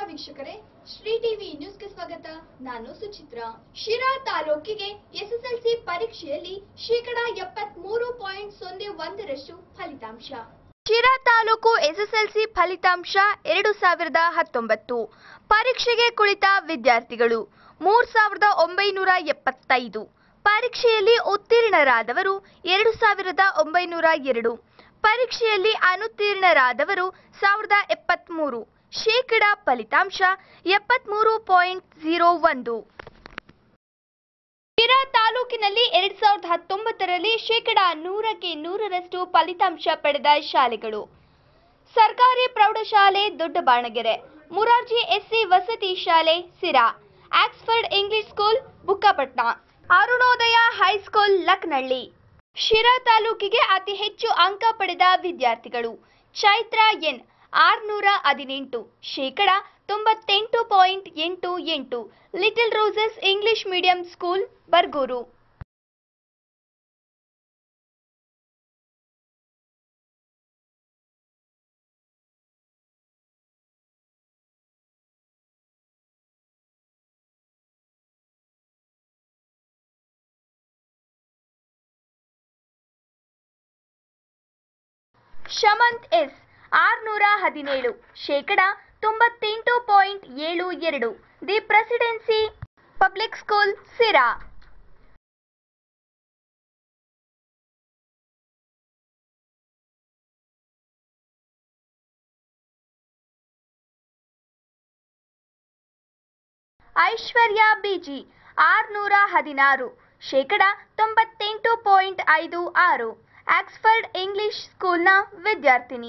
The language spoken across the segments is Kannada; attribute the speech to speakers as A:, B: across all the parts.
A: ವೀಕ್ಷಕರೇ ಶ್ರೀ ಟಿವಿ ನ್ಯೂಸ್ಗೆ ಸ್ವಾಗತ ನಾನು ಸುಚಿತ್ರ ಶಿರಾ ತಾಲೂಕಿಗೆ ಎಸ್ಎಸ್ಎಲ್ಸಿ ಪರೀಕ್ಷೆಯಲ್ಲಿ ಶೇಕಡಾ ಎಪ್ಪತ್ಮೂರು ಪಾಯಿಂಟ್ ಸೊನ್ನೆ ಒಂದರಷ್ಟು ಫಲಿತಾಂಶ ಶಿರಾ ತಾಲೂಕು ಎಸ್ಎಸ್ಎಲ್ಸಿ ಫಲಿತಾಂಶ ಎರಡು ಸಾವಿರದ ಹತ್ತೊಂಬತ್ತು ಪರೀಕ್ಷೆಗೆ ಕುಳಿತ ವಿದ್ಯಾರ್ಥಿಗಳು ಮೂರ್ ಸಾವಿರದ ಒಂಬೈನೂರ ಎಪ್ಪತ್ತೈದು ಪರೀಕ್ಷೆಯಲ್ಲಿ ಉತ್ತೀರ್ಣರಾದವರು ಎರಡು ಸಾವಿರದ ಒಂಬೈನೂರ ಎರಡು ಪರೀಕ್ಷೆಯಲ್ಲಿ ಅನುತ್ತೀರ್ಣರಾದವರು ಸಾವಿರದ ಎಪ್ಪತ್ಮೂರು ಶೇಕಡ ಫಲಿತಾಂಶ ಎಪ್ಪತ್ಮೂರು ಪಾಯಿಂಟ್ ಝೀರೋ ಒಂದು ಶಿರಾ ತಾಲೂಕಿನಲ್ಲಿ ಎರಡ್ ಸಾವಿರದ ಹತ್ತೊಂಬತ್ತರಲ್ಲಿ ಶೇಕಡ ನೂರಕ್ಕೆ ನೂರರಷ್ಟು ಫಲಿತಾಂಶ ಪಡೆದ ಶಾಲೆಗಳು ಸರ್ಕಾರಿ ಪ್ರೌಢಶಾಲೆ ದೊಡ್ಡಬಾಣಗೆರೆ ಮುರಾರ್ಜಿ ಎಸ್ಸಿ ವಸತಿ ಶಾಲೆ Sira Oxford English School Bukkapatna Arunodaya high school Laknalli Shira ತಾಲೂಕಿಗೆ ಅತಿ ಹೆಚ್ಚು ಅಂಕ ಪಡೆದ ವಿದ್ಯಾರ್ಥಿಗಳು ಚೈತ್ರ ಎನ್ ಆರ್ನೂರ ಹದಿನೆಂಟು ಶೇಕಡ ತೊಂಬತ್ತೆಂಟು ಪಾಯಿಂಟ್ ಎಂಟು ಎಂಟು Little Roses English Medium School Bargur Shamanth S ಆರ್ನೂರ ಹದಿನೇಳು ಶೇಕಡ ತೊಂಬತ್ತೆಂಟು ಪಾಯಿಂಟ್ ಏಳು ಎರಡು the Presidency Public School Sira Aishwarya BG ಆರ್ನೂರ ಹದಿನಾರು ಶೇಕಡ ತೊಂಬತ್ತೆಂಟು ಪಾಯಿಂಟ್ ಐದು ಆರು ಆಕ್ಸ್ಫರ್ಡ್ ಇಂಗ್ಲಿಷ್ ಸ್ಕೂಲ್ನ ವಿದ್ಯಾರ್ಥಿನಿ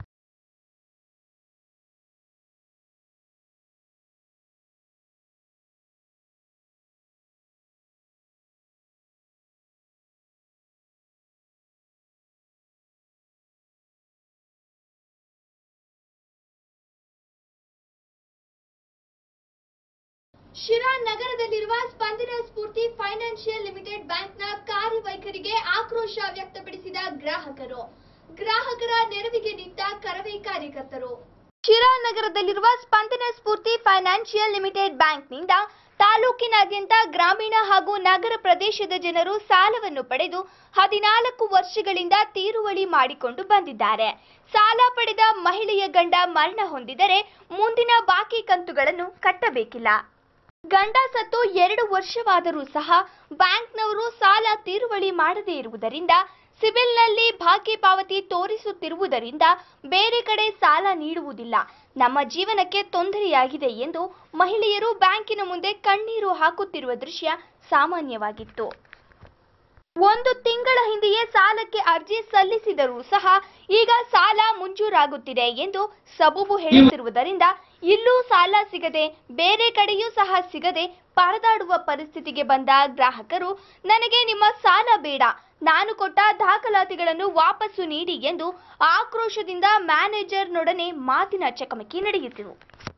A: ಶಿರಾ ನಗರದಲ್ಲಿರುವ ಸ್ಪಂದನ ಸ್ಫೂರ್ತಿ ಫೈನಾನ್ಷಿಯಲ್ ಲಿಮಿಟೆಡ್ ಬ್ಯಾಂಕ್ನ ಕಾರ್ಯವೈಖರಿಗೆ ಆಕ್ರೋಶ ವ್ಯಕ್ತಪಡಿಸಿದ ಗ್ರಾಹಕರು ಗ್ರಾಹಕರ ನೆರವಿಗೆ ನಿಂತ ಕರವೇ ಕಾರ್ಯಕರ್ತರು ಶಿರಾ ನಗರದಲ್ಲಿರುವ ಸ್ಪಂದನ ಸ್ಫೂರ್ತಿ ಫೈನಾನ್ಷಿಯಲ್ ಲಿಮಿಟೆಡ್ ಬ್ಯಾಂಕ್ನಿಂದ ತಾಲೂಕಿನಾದ್ಯಂತ ಗ್ರಾಮೀಣ ಹಾಗೂ ನಗರ ಪ್ರದೇಶದ ಜನರು ಸಾಲವನ್ನು ಪಡೆದು ಹದಿನಾಲ್ಕು ವರ್ಷಗಳಿಂದ ತೀರುವಳಿ ಮಾಡಿಕೊಂಡು ಬಂದಿದ್ದಾರೆ ಸಾಲ ಪಡೆದ ಮಹಿಳೆಯ ಗಂಡ ಮರಣ ಹೊಂದಿದರೆ ಮುಂದಿನ ಬಾಕಿ ಕಂತುಗಳನ್ನು ಕಟ್ಟಬೇಕಿಲ್ಲ ಗಂಡ ಸತ್ತು ಎರಡು ವರ್ಷವಾದರೂ ಸಹ ಬ್ಯಾಂಕ್ನವರು ಸಾಲ ತೀರುವಳಿ ಮಾಡದೇ ಇರುವುದರಿಂದ ಸಿಬಿಲ್ನಲ್ಲಿ ಬಾಕಿ ಪಾವತಿ ತೋರಿಸುತ್ತಿರುವುದರಿಂದ ಬೇರೆ ಕಡೆ ಸಾಲ ನೀಡುವುದಿಲ್ಲ ನಮ್ಮ ಜೀವನಕ್ಕೆ ತೊಂದರೆಯಾಗಿದೆ ಎಂದು ಮಹಿಳೆಯರು ಬ್ಯಾಂಕಿನ ಮುಂದೆ ಕಣ್ಣೀರು ಹಾಕುತ್ತಿರುವ ದೃಶ್ಯ ಸಾಮಾನ್ಯವಾಗಿತ್ತು ಒಂದು ತಿಂಗಳ ಹಿಂದೆಯೇ ಸಾಲಕ್ಕೆ ಅರ್ಜಿ ಸಲ್ಲಿಸಿದರೂ ಸಹ ಈಗ ಸಾಲ ಮಂಜೂರಾಗುತ್ತಿದೆ ಎಂದು ಸಬೂಬು ಹೇಳುತ್ತಿರುವುದರಿಂದ ಇಲ್ಲೂ ಸಾಲ ಸಿಗದೆ ಬೇರೆ ಕಡೆಯೂ ಸಹ ಸಿಗದೆ ಪರದಾಡುವ ಪರಿಸ್ಥಿತಿಗೆ ಬಂದ ಗ್ರಾಹಕರು ನನಗೆ ನಿಮ್ಮ ಸಾಲ ಬೇಡ ನಾನು ಕೊಟ್ಟ ದಾಖಲಾತಿಗಳನ್ನು ವಾಪಸ್ಸು ನೀಡಿ ಎಂದು ಆಕ್ರೋಶದಿಂದ ಮ್ಯಾನೇಜರ್ನೊಡನೆ ಮಾತಿನ ಚಕಮಕಿ ನಡೆಯಿತು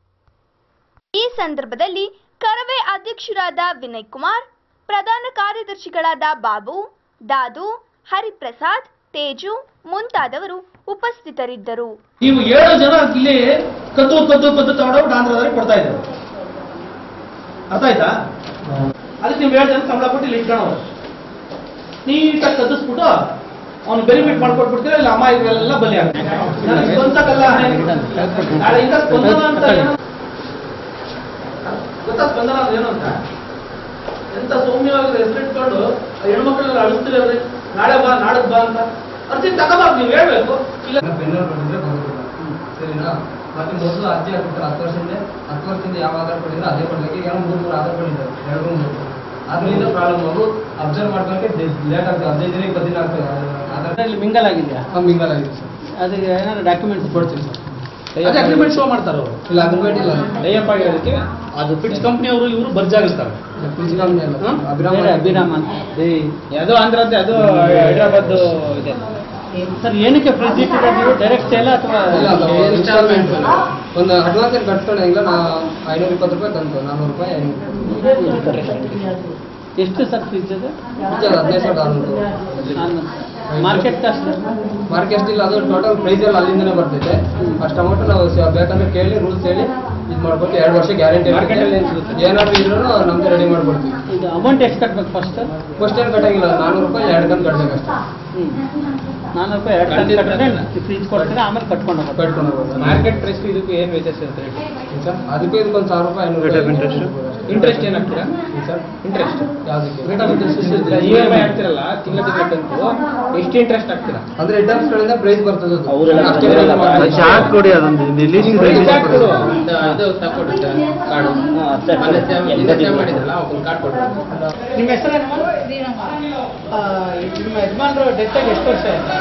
A: ಈ ಸಂದರ್ಭದಲ್ಲಿ ಕರವೇ ಅಧ್ಯಕ್ಷರಾದ ವಿನಯ್ ಕುಮಾರ್ ಪ್ರಧಾನ ಕಾರ್ಯದರ್ಶಿಗಳಾದ ಬಾಬು ದಾದು ಹರಿಪ್ರಸಾದ್ ತೇಜು ಮುಂತಾದವರು ಉಪಸ್ಥಿತರಿದ್ದರು
B: ನೀವು ಏಳು ಜನ ಇಲ್ಲಿ ಕದ್ದು ಕದ್ದು ಕದ್ದು ತಗೊಂಡೋಗ್ಬಿಟ್ಟು ಆಂಧ್ರದವ್ರಿಗೆ ಕೊಡ್ತಾ ಇದ್ರು ಅರ್ಥ ಆಯ್ತಾ ಅದಕ್ಕೆ ನೀವು ಏಳು ಜನ ಸಂಬಳ ಕೊಟ್ಟು ಇಲ್ಲಿ ಇಟ್ಕೊಳ್ಳೋರು ನೀಟಾಗಿ ಕದ್ದಿಸ್ಬಿಟ್ಟು ಅವ್ನು ಬೆನಿಫಿಟ್ ಮಾಡ್ಕೊಟ್ಬಿಡ್ತೀರ ಇಲ್ಲ ಅಮಾಯಕರೆಲ್ಲ ಬಲಿ ಆಗ್ತಾರೆ ನನಗೆ ಸ್ಪಂದಕಲ್ಲ ನಾಳೆ ಇಂದ ಸ್ಪಂದನ ಅಂತ ಏನು ಗೊತ್ತಾ ಸ್ಪಂದನ ಅಂದ್ರೆ ಏನು ಅಂತ ಎಂತ ಸೌಮ್ಯವಾಗಿ ಹೆಸರಿಟ್ಕೊಂಡು ಹೆಣ್ಮಕ್ಳೆಲ್ಲ ಅಳಿಸ್ತಿರಲ್ರಿ ನಾಳೆ ಬಾ ನಾಡದ್ ಬಾ ಅಂತ ಅರ್ಜಿ ತಗೋಬಾರ್ದು ನೀವು ಹೇಳ್ಬೇಕು ಇಲ್ಲ
C: ಬೆಂಗಳೂರು ಬಂದಿದ್ರೆ ಬರೋದಿಲ್ಲ ಸರಿನಾ ಮತ್ತೆ ಮೊದಲು ಅರ್ಜಿ ಹಾಕ್ಬಿಟ್ರೆ ಹತ್ತು ವರ್ಷದಿಂದ ಹತ್ತು ವರ್ಷದಿಂದ ಯಾವ ಆಧಾರ್ ಕೊಟ್ಟಿದ್ರೆ ಅದೇ ಕೊಡ್ಬೇಕು ಈಗ ಮೂರು ಮೂರು ಆಧಾರ್ ಕೊಟ್ಟಿದ್ದಾರೆ ಎರಡು ಮೂರು ಅದರಿಂದ ಪ್ರಾಬ್ಲಮ್ ಅವರು ಅಬ್ಸರ್ವ್ ಮಾಡ್ಕೊಳಕ್ಕೆ ಲೇಟ್ ಆಗ್ತದೆ ಹದಿನೈದು ದಿನ ಇಪ್ಪತ್ತು ದಿನ ಆಗ್ತದೆ ಆಧಾರ್
D: ಅದರಲ್ಲಿ ಮಿಂಗಲ್ ಆಗಿದೆಯಾ
C: ಮಿಂಗಲ್ ಆಗಿದೆ ಸರ್
D: ಅದಕ್ಕೆ ಏನಾದ್ರು ಡಾಕ್ಯುಮೆಂಟ್ಸ್
C: ಕೊಡ್ತೀವಿ ಸರ್
B: ಅದೇ ಅಗ್ರಿಮೆಂಟ್ ಶೋ ಮಾಡ್ತಾರೆ ಅವರು
C: ಇಲ್ಲ ಅಗ್ರಿಮೆಂಟ್ ಇಲ್ಲ
B: ಡೈಯಪ್ ಆಗಿರೋದಕ್ಕೆ ಅದು ಫಿಟ್ಸ್ ಕಂಪ್ನಿ ಅವರು ಇವರು ಬರ್ಜಾಗಿರ್ತಾರೆ
C: ಫ್ರಿಜ್ ಕಂಪ್ನಿ ಅಲ್ಲ
B: ಹ್ಮ್?
C: ಅಭಿರಾಮ್
D: ಬೇರೆ ಅಭಿರಾಮ್ ಅಂತ
B: ಅದು ಆಂಧ್ರದ್ದೆ ಅದು ಹೈದರಾಬಾದ್ ಇದೆ
D: ಸರ್ ಏನಕ್ಕೆ ಫ್ರಿಜ್ ಇಟ್ಟಿದ್ರೆ ನೀವು ಡೈರೆಕ್ಟ್ ಸೇಲ್ ಅಥವಾ
C: ಇಲ್ಲ ಅದು ಇನ್ಸ್ಟಾಲ್ಮೆಂಟ್ ಒಂದು ಅಡ್ವಾನ್ಸ್ ಏನು ಕಟ್ಕೊಂಡಿಲ್ಲ ನಾ ಐನೂರ ಇಪ್ಪತ್ತು ರೂಪಾಯಿ ತಂತು ನಾನ್ನೂರು ರೂಪಾಯಿ ಐನೂರು
D: ಎಷ್ಟು ಸರ್ ಫ್ರಿಜ್ ಅದು
C: ಫ್ರಿಜ್ ಅದು ಹದಿನೈದು ಸಾವಿರದ ಆರುನೂರು
D: ನಾನು ಮಾರ್ಕೆಟ್ ಕಾಸ್ಟ್
C: ಮಾರ್ಕೆಟ್ ಇಲ್ಲ ಅದು ಟೋಟಲ್ ಪ್ರೈಸ್ ಎಲ್ಲ ಅಲ್ಲಿಂದನೇ ಬರ್ತೈತೆ ಅಷ್ಟು ಅಮೌಂಟ್ ನಾವು ಸ- ಬೇಕಂದ್ರೆ ಕೇಳಿ ರೂಲ್ಸ್ ಹೇಳಿ ಇದು ಮಾಡ್ಬೇಕು ಎರಡು ವರ್ಷ ಗ್ಯಾರಂಟಿ
D: Market ಅಲ್ಲಿ ಏನ್ ಸಿಗುತ್ತೆ?
C: ಏನಾದ್ರು ಇದ್ರೂ ನಮ್ದು ರೆಡಿ ಮಾಡ್ಕೊಡ್ತೀವಿ
D: ಇದು ಅಮೌಂಟ್ ಎಷ್ಟು ಕಟ್ಬೇಕು ಫಸ್ಟ್
C: ಫಸ್ಟ್ ಏನು ಕಟ್ಟಂಗಿಲ್ಲ ನಾನೂರು ರೂಪಾಯಿ ಎರಡು ಕಂತು ಕಟ್ಬೇಕಷ್ಟೇ
D: ನಾನ್ನೂರು ರೂಪಾಯಿ ಎರಡು ಕಂತು ಕಟ್ಟಿದ್ರೆ ಫ್ರೀಜ್ ಕೊಡ್ತೀನಿ ಆಮೇಲೆ ಕಟ್ಕೊಂಡು ಹೋಗ್ಬೇಕು
C: ಕಟ್ಕೊಂಡು ಹೋಗ್ಬೋದು
E: ಮಾರ್ಕೆಟ್ ಪ್ರೈಸ್ ಇದಕ್ಕೂ ಏನು ವ್ಯತ್ಯಾಸ ಇರುತ್ತೆ
C: ಸರ್ ಅದಕ್ಕೂ ಇದಕ್ಕೊಂದು ಸಾವಿರ ರೂಪಾಯಿ ಐನೂರು
E: Rate of interest? ಇಂಟ್ರೆಸ್ಟ್ ಏನು ಹಾಕ್ತೀರಾ
C: ಸರ್
E: ಇಂಟ್ರೆಸ್ಟ್
C: ಯಾವುದಕ್ಕೆ
E: rate of interest E M I ಹಾಕ್ತಿರಲ್ಲ ತಿಂಗಳ ತಿಂಗಳ ಕಂತು ಎಷ್ಟು ಇಂಟ್ರೆಸ್ಟ್ ಹಾಕ್ತೀರಾ
C: ಅಂದ್ರೆ ರಿಟರ್ನ್ಸ್ ಗಳಿಂದ ಪ್ರೈಸ್ ಬರ್ತದೆ ಅದು.
D: ಅವರೆಲ್ಲ
C: ಅಷ್ಟೇ
D: ಅವರೆಲ್ಲ
C: price
D: ಮಾಡಿ-
C: ಬರ್ತದೆ.
F: ಚಾರ್ಟ್ ಕೊಡಿ ಅದೊಂದು ರಿಲೀಸ್
E: Price ಹಾಕ್ ಕೊಡು. ಇದು ತಗೊಡು ಕಾರ್ಡು
D: ಹಾ, ಅಷ್ಟೇ.
E: ಮೊನ್ನೆ ಸೇವ್ ಹಿಂದೆ ಸೇವ್ ಮಾಡಿದ್ರಲ್ಲ ಅವ್ರಿಗೆ ಕಾರ್ಡ್ ಕೊಡ್ರಿ
B: ನಿಮ್ಮ ಹೆಸರೇನಮ್ಮ ಆ, ನಿಮ್ಮ ಯಜಮಾನ್ರು ಡೆತ್ ಆಗಿ ಎಷ್ಟು ವರ್ಷ ಆಯ್ತು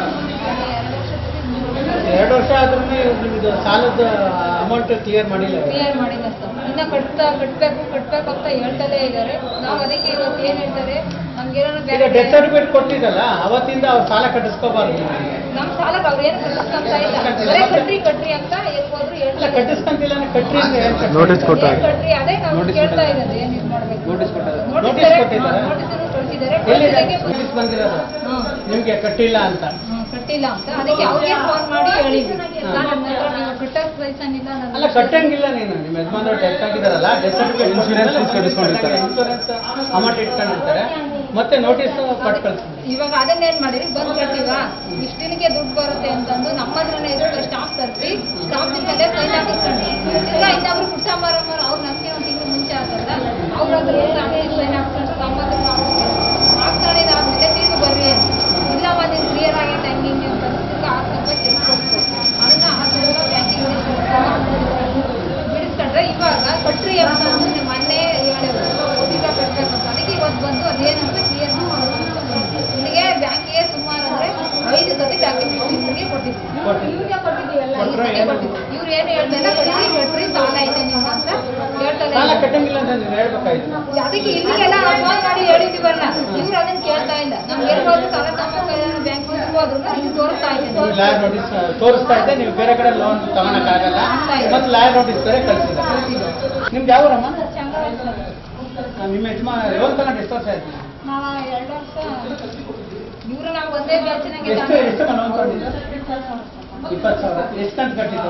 B: ಎರಡು ವರ್ಷ ಆದ್ರೂ ನಿಮ್ದು ಸಾಲದ ಅಮೌಂಟ್ ಕ್ಲಿಯರ್ ಮಾಡಿಲ್ಲ
G: ಕ್ಲಿಯರ್ ಮಾಡಿಲ್ಲ ಸರ್ ಇನ್ನ ಕಟ್ತಾ ಕಟ್ಬೇಕು ಕಟ್ಬೇಕು ಅಂತ ಹೇಳ್ತಲೇ ಇದ್ದಾರೆ ನಾವು ಅದಕ್ಕೆ ಇವತ್ತು ಏನ್ ಹೇಳ್ತಾರೆ ನಮ್ಗೆ ಏನಾದ್ರು
B: ಈಗ
G: ಬೇರೆ
B: ಡೆತ್ ಸರ್ಟಿಫಿಕೇಟ್ ಕೊಟ್ಟಿದ್ದಲ್ಲ ಅವತ್ತಿಂದ ಅವ್ರು ಸಾಲ ಕಟ್ಟಿಸ್ಕೋಬಾರ್ದು ನಿಮಗೆ
G: ನಮ್ ಸಾಲಕ್ಕೆ ಅವ್ರು ಏನು ಕಟ್ಟಿಸ್ಕೊಂತ ಇಲ್ಲ ಬರೇ ಕಟ್ರಿ ಕಟ್ರಿ ಅಂತ ಎಲ್ಲಿ ಹೋದ್ರು
B: ಇಲ್ಲ
G: ಹೇಳ್ತಾರೆ
B: ಕಟ್ಟಿಸ್ಕೊಂತಿಲ್ಲ ಕಟ್ರಿ ಅಂತ ಏನ್ ಕಟ್ರಿ?
F: ನೋಟಿಸ್ ಕೊಟ್ಟ
G: ಏನ್ ಕಟ್ರಿ ಅದೇ ನಾವು ಕೇಳ್ತಾ ಇರೋದು ಏನ್ ಇದು ಮಾಡ್ಬೇಕು
E: ನೋಟಿಸ್ ಕೊಟ್ಟಾರೆ.
B: ನೋಟಿಸ್ ಕೊಟ್ಟಿದ್ದಾರೆ?
G: ನೋಟಿಸ್ ಕಳಿಸಿದ್ದಾರೆ
B: ಎಲ್ಲಿದೆ
G: ಕಳ್ಸಿದ್ದಕ್ಕೆ
B: ನೋಟಿಸ್ ಬಂದಿರೋದು
G: ಹ್ಮ್.
B: ನಿಮ್ಗೆ ಕಟ್ಟಿಲ್ಲ ಅಂತ
G: ಹ್ಮ್, ಕಟ್ಟಿಲ್ಲ ಅಂತ ಅದಕ್ಕೆ ಅವ್ರಿಗೆ ಫೋನ್ ಮಾಡಿ ಹೇಳಿದ್ವಿ ನಾನು ನನ್ನ ಹತ್ರ ನೀವು ಕಟ್ಟಕ್ ಪೈಸನಿಲ್ಲ ನನ್ನ
B: ಅಲ್ಲ ಕಟ್ಟಂಗಿಲ್ಲ ನೀನು ನಿಮ್ಮ ಯಜಮಾನ್ರು ಡೆತ್ ಆಗಿದಾರಲ್ಲ ಡೆತ್ ಸರ್ಟಿಫಿಕೇಟ್
E: Insurance ಕಟ್ಟಿಸ್ಕೊಂಡಿರ್ತಾರೆ.
B: ಇನ್ಶೂರೆನ್ಸ್ ಅಮೌಂಟ್ ಇಟ್ಕೊಂಡಿರ್ತಾರೆ ಮತ್ತೆ ನೋಟಿಸ್ ಕೊಟ್ಟು ಕಳ್ಸ್ತೀನಿ
G: ಇವಾಗ ಅದನ್ನೇನ್ ಮಾಡಿರಿ ಬಂದ್ ಕಟ್ಟಿವಾ ಇಷ್ಟ ದಿನಕ್ಕೆ ದುಡ್ಡು ಬರುತ್ತೆ ಅಂತಂದು ನಮ್ಮ ಹತ್ರನೇ ಇರುತ್ತೆ ಸ್ಟಾಪ್ ತರಿಸಿ ಸ್ಟಾಪ್ ತಿಳ್ಕೊಂಡೆ ಸೈನ್ ಹಾಕಿಸ್ಕೊಂಡು ಇಲ್ಲ ಇನ್ನೊಬ್ರು ಕುಟ್ಟಂಬರಮ್ಮರು ಅವ್ರು ನಮ್ಗೆ ಒಂದು ತಿಂಗಳು ಮುಂಚೆ ಹಾಕಲ್ಲ ಅವ್ರ ಹತ್ರ ಸೈನ್ ಹಾಕ್ಕೊಂಡು ಸಂಬಂಧ ಹಾಕ್ಕೊಂಡಿದ್ದಾದ್ಮೇಲೆ ತಿರುಗಿ ಬರ್ರಿ ಅಂತ. ಇಲ್ಲ ಮತ್ತೆ ಕ್ಲಿಯರ್ ಆಗೈತೆ ಹಂಗೆ ಹಿಂಗೆ ಅಂತಂದು ತಿರ್ಗಿ ಆರು ರೂಪಾಯಿ ಚೆಕ್ ಕೊಟ್ಟು ಅದನ್ನ ಆರು ಸಾವಿರ ಬ್ಯಾಂಕಿಂಗ್ ಬಿಡಿಸ್ಕೊಂಡ್ರೆ ಇವಾಗ ಕಟ್ರಿ ಅಂತ ಅಂದ್ರೆ ಮೊನ್ನೆ ಹೇಳಿದ್ರು ಈಗ ಕಟ್ಬೇಕಂತ ಅದಕ್ಕೆ ಇವತ್ತು ಬಂದು ಅದೇನಂತ ಕ್ಲಿಯರ್ ನಿಮಗೆ ಬ್ಯಾಂಕಿಗೆ ಸುಮಾರು ಅಂದ್ರೆ ಐದು ಸತಿ ಡಾಕ್ಯುಮೆಂಟ್ ನಿಮಗೆ ಕೊಟ್ಟಿದ್ವಿ ಇವ್ರಿಗೆ ಕೊಟ್ಟಿದ್ದೀವಿ ಎಲ್ಲ ಈ ಸತಿ ಕೊಟ್ಟಿದ್ವಿ ಇವ್ರು ಏನು ಹೇಳ್ತಾರೆ ಕಟ್ರಿ ಕಟ್ರಿ ಸಾಲ ಐತೆ ನಿಮ್ಮ ಅಂತ ಹೇಳ್ತಾರೆ
B: ಸಾಲ ಕಟ್ಟಂಗಿಲ್ಲ ಅಂತ ನೀವು ಹೇಳ್ಬೇಕಾಯ್ತು
G: ಅದಕ್ಕೆ ಇಲ್ಲಿಗೆಲ್ಲ ಫೋನ್ ಮಾಡಿ ಹೇಳಿದೀವಲ್ಲ ಇವ್ರು ಅದನ್ನ ಕೇಳ್ತಾ ಇಲ್ಲ ನಮ್ಗೆ ಎಲ್ಲಿ ಸಾಲ ತಮ್ಮ ಬ್ಯಾಂಕ್ ಹೋದ್ರು ಇಲ್ಲಿ ತೋರಿಸ್ತಾ ಇದೆ
B: ಲಾಯರ್ ನೋಟಿಸ್ ತೋರಿಸ್ತಾ ಇದ್ದೆ ನೀವು ಬೇರೆ ಕಡೆ ಲೋನ್ ತಗೊಳಕ್ಕಾಗಲ್ಲ ಮತ್ತೆ ಲಾಯರ್ ನೋಟಿಸ್ ಬೇರೆ ಕಳ್ಸಿದ್ದಾರೆ ನಿಮ್ದು ಯಾವ ಊರಮ್ಮ ಆ, ನಿಮ್ಮ ಯಜಮಾನ ಲೋನ್ ತಗೊಂಡು ಎಷ್ಟು ವರ್ಷ ಆಯ್ತು
G: ನಾವು ಎರಡು ವರ್ಷ ಇವ್ರು ನಾವು ಒಂದೇ ಬ್ಯಾಚಿನಾಗೆ
B: ಎಷ್ಟು ಎಷ್ಟು ಲೋನ್ ತಗೊಂಡಿದ್ದು ಇಪ್ಪತ್ತು ಸಾವಿರ ಎಷ್ಟು ಕಂತು ಕಟ್ಟಿದ್ದು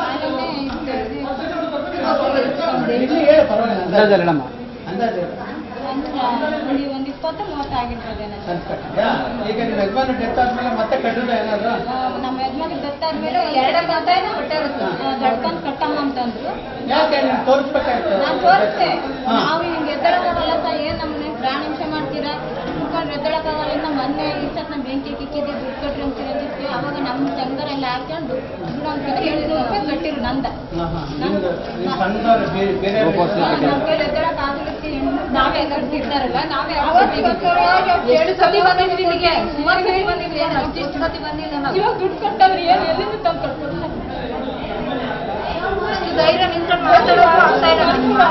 B: ಇಲ್ಲಿ ಹೇಳು ಪರವಾಗಿಲ್ಲ
D: ಅಂದಾಜು ಹೇಳಮ್ಮ
B: ಅಂದಾಜು ಹೇಳು.
G: ಒಂದು ಇಪ್ಪತ್ತು ಮೂವತ್ತು ಆಗಿರ್ತದೇನೆ
B: ಕಂತು ಕಟ್ಟಿದ್ಯಾ ಈಗ ನಿಮ್ಮ ಯಜಮಾನ ಡೆತ್ ಆದ್ಮೇಲೆ ಮತ್ತೆ ಕಟ್ಟಿದ ಏನಾದ್ರು
G: ನಮ್ಮ ಯಜಮಾನಿಗೆ ಗೊತ್ತಾದ್ಮೇಲೆ ಎರಡ ಕಂತ ಏನೋ ಕಟ್ಟಿರುತ್ತೆ ದಡ್ಕೊಂಡ್ ಕಟ್ಟಮ್ಮ ಅಂತಂದ್ರು
B: ಯಾಕೆ ನೀವು ತೋರಿಸ್ಬೇಕಾಯ್ತು
G: ನಾನ್ ತೋರಿಸ್ದೆ
B: ಹಾ.
G: ನಾವು ಹಿಂಗೆ ಎದ್ದಳಕ್ಕಾಗಲ್ಲ ಅಂತ ಏನ್ ನಮ್ಮನ್ನ ಪ್ರಾಣ ಹಿಂಸೆ ಮಾಡ್ತೀರಾ ಕುತ್ಕೊಂಡು ಎದ್ದಳಕ್ಕಾಗಲ್ಲ ಅಂತ ಮೊನ್ನೆ ಇಷ್ಟೊತ್ತು ನಮ್ಮ ಬೆಂಕಿ ಕಿಕ್ಕಿದ್ದೆ ದುಡ್ಡು ಕಟ್ರಿ ಅಂತ ಹೇಳಿದ್ವಿ ಅವಾಗ ನಮ್ಮ ಸಂಘರ ಎಲ್ಲ ಹಾಕೊಂಡು ದುಡ್ಡು ಅಂತ ಏಳ್ನೂರು ರೂಪಾಯಿ ಕಟ್ಟಿರು ನಂದ
B: ಹಾ, ಹಾ. ನಿಮ್ದು ನಿಮ್ಮ ಸಣ್ಣದವ್ರು ಬೇರೆ ಬೇರೆ
G: ನಮ್ಮ ಕೈಲಿ ಎದ್ದಳಕ್ ಆಗಲಿಕ್ಕೆ ನಾವೇ ಎಲ್ಲ ಇರ್ತಾರಲ್ಲ ನಾವೇ ಎಷ್ಟು ಸತಿ ಬಂದಿದ್ವಿ ಇಲ್ಲಿಗೆ ಸುಮಾರು ಸತಿ ಬಂದಿದ್ವಿ ಏನು ಅಷ್ಟಿಷ್ಟು ಸತಿ ಬಂದಿಲ್ಲ ನಾವು ಇವಾಗ ದುಡ್ಡು ಕಟ್ಟವ್ರಿ ಏನು ಎಲ್ಲಿಂದ ತಂದು ಕಟ್ಕೊಡ್ತಾರೆ ಅಷ್ಟು ಧೈರ್ಯ ನಿಂತ್ಕೊಂಡು ಮಾತಾಡೋಕು ಆಗ್ತಾ ಇಲ್ಲ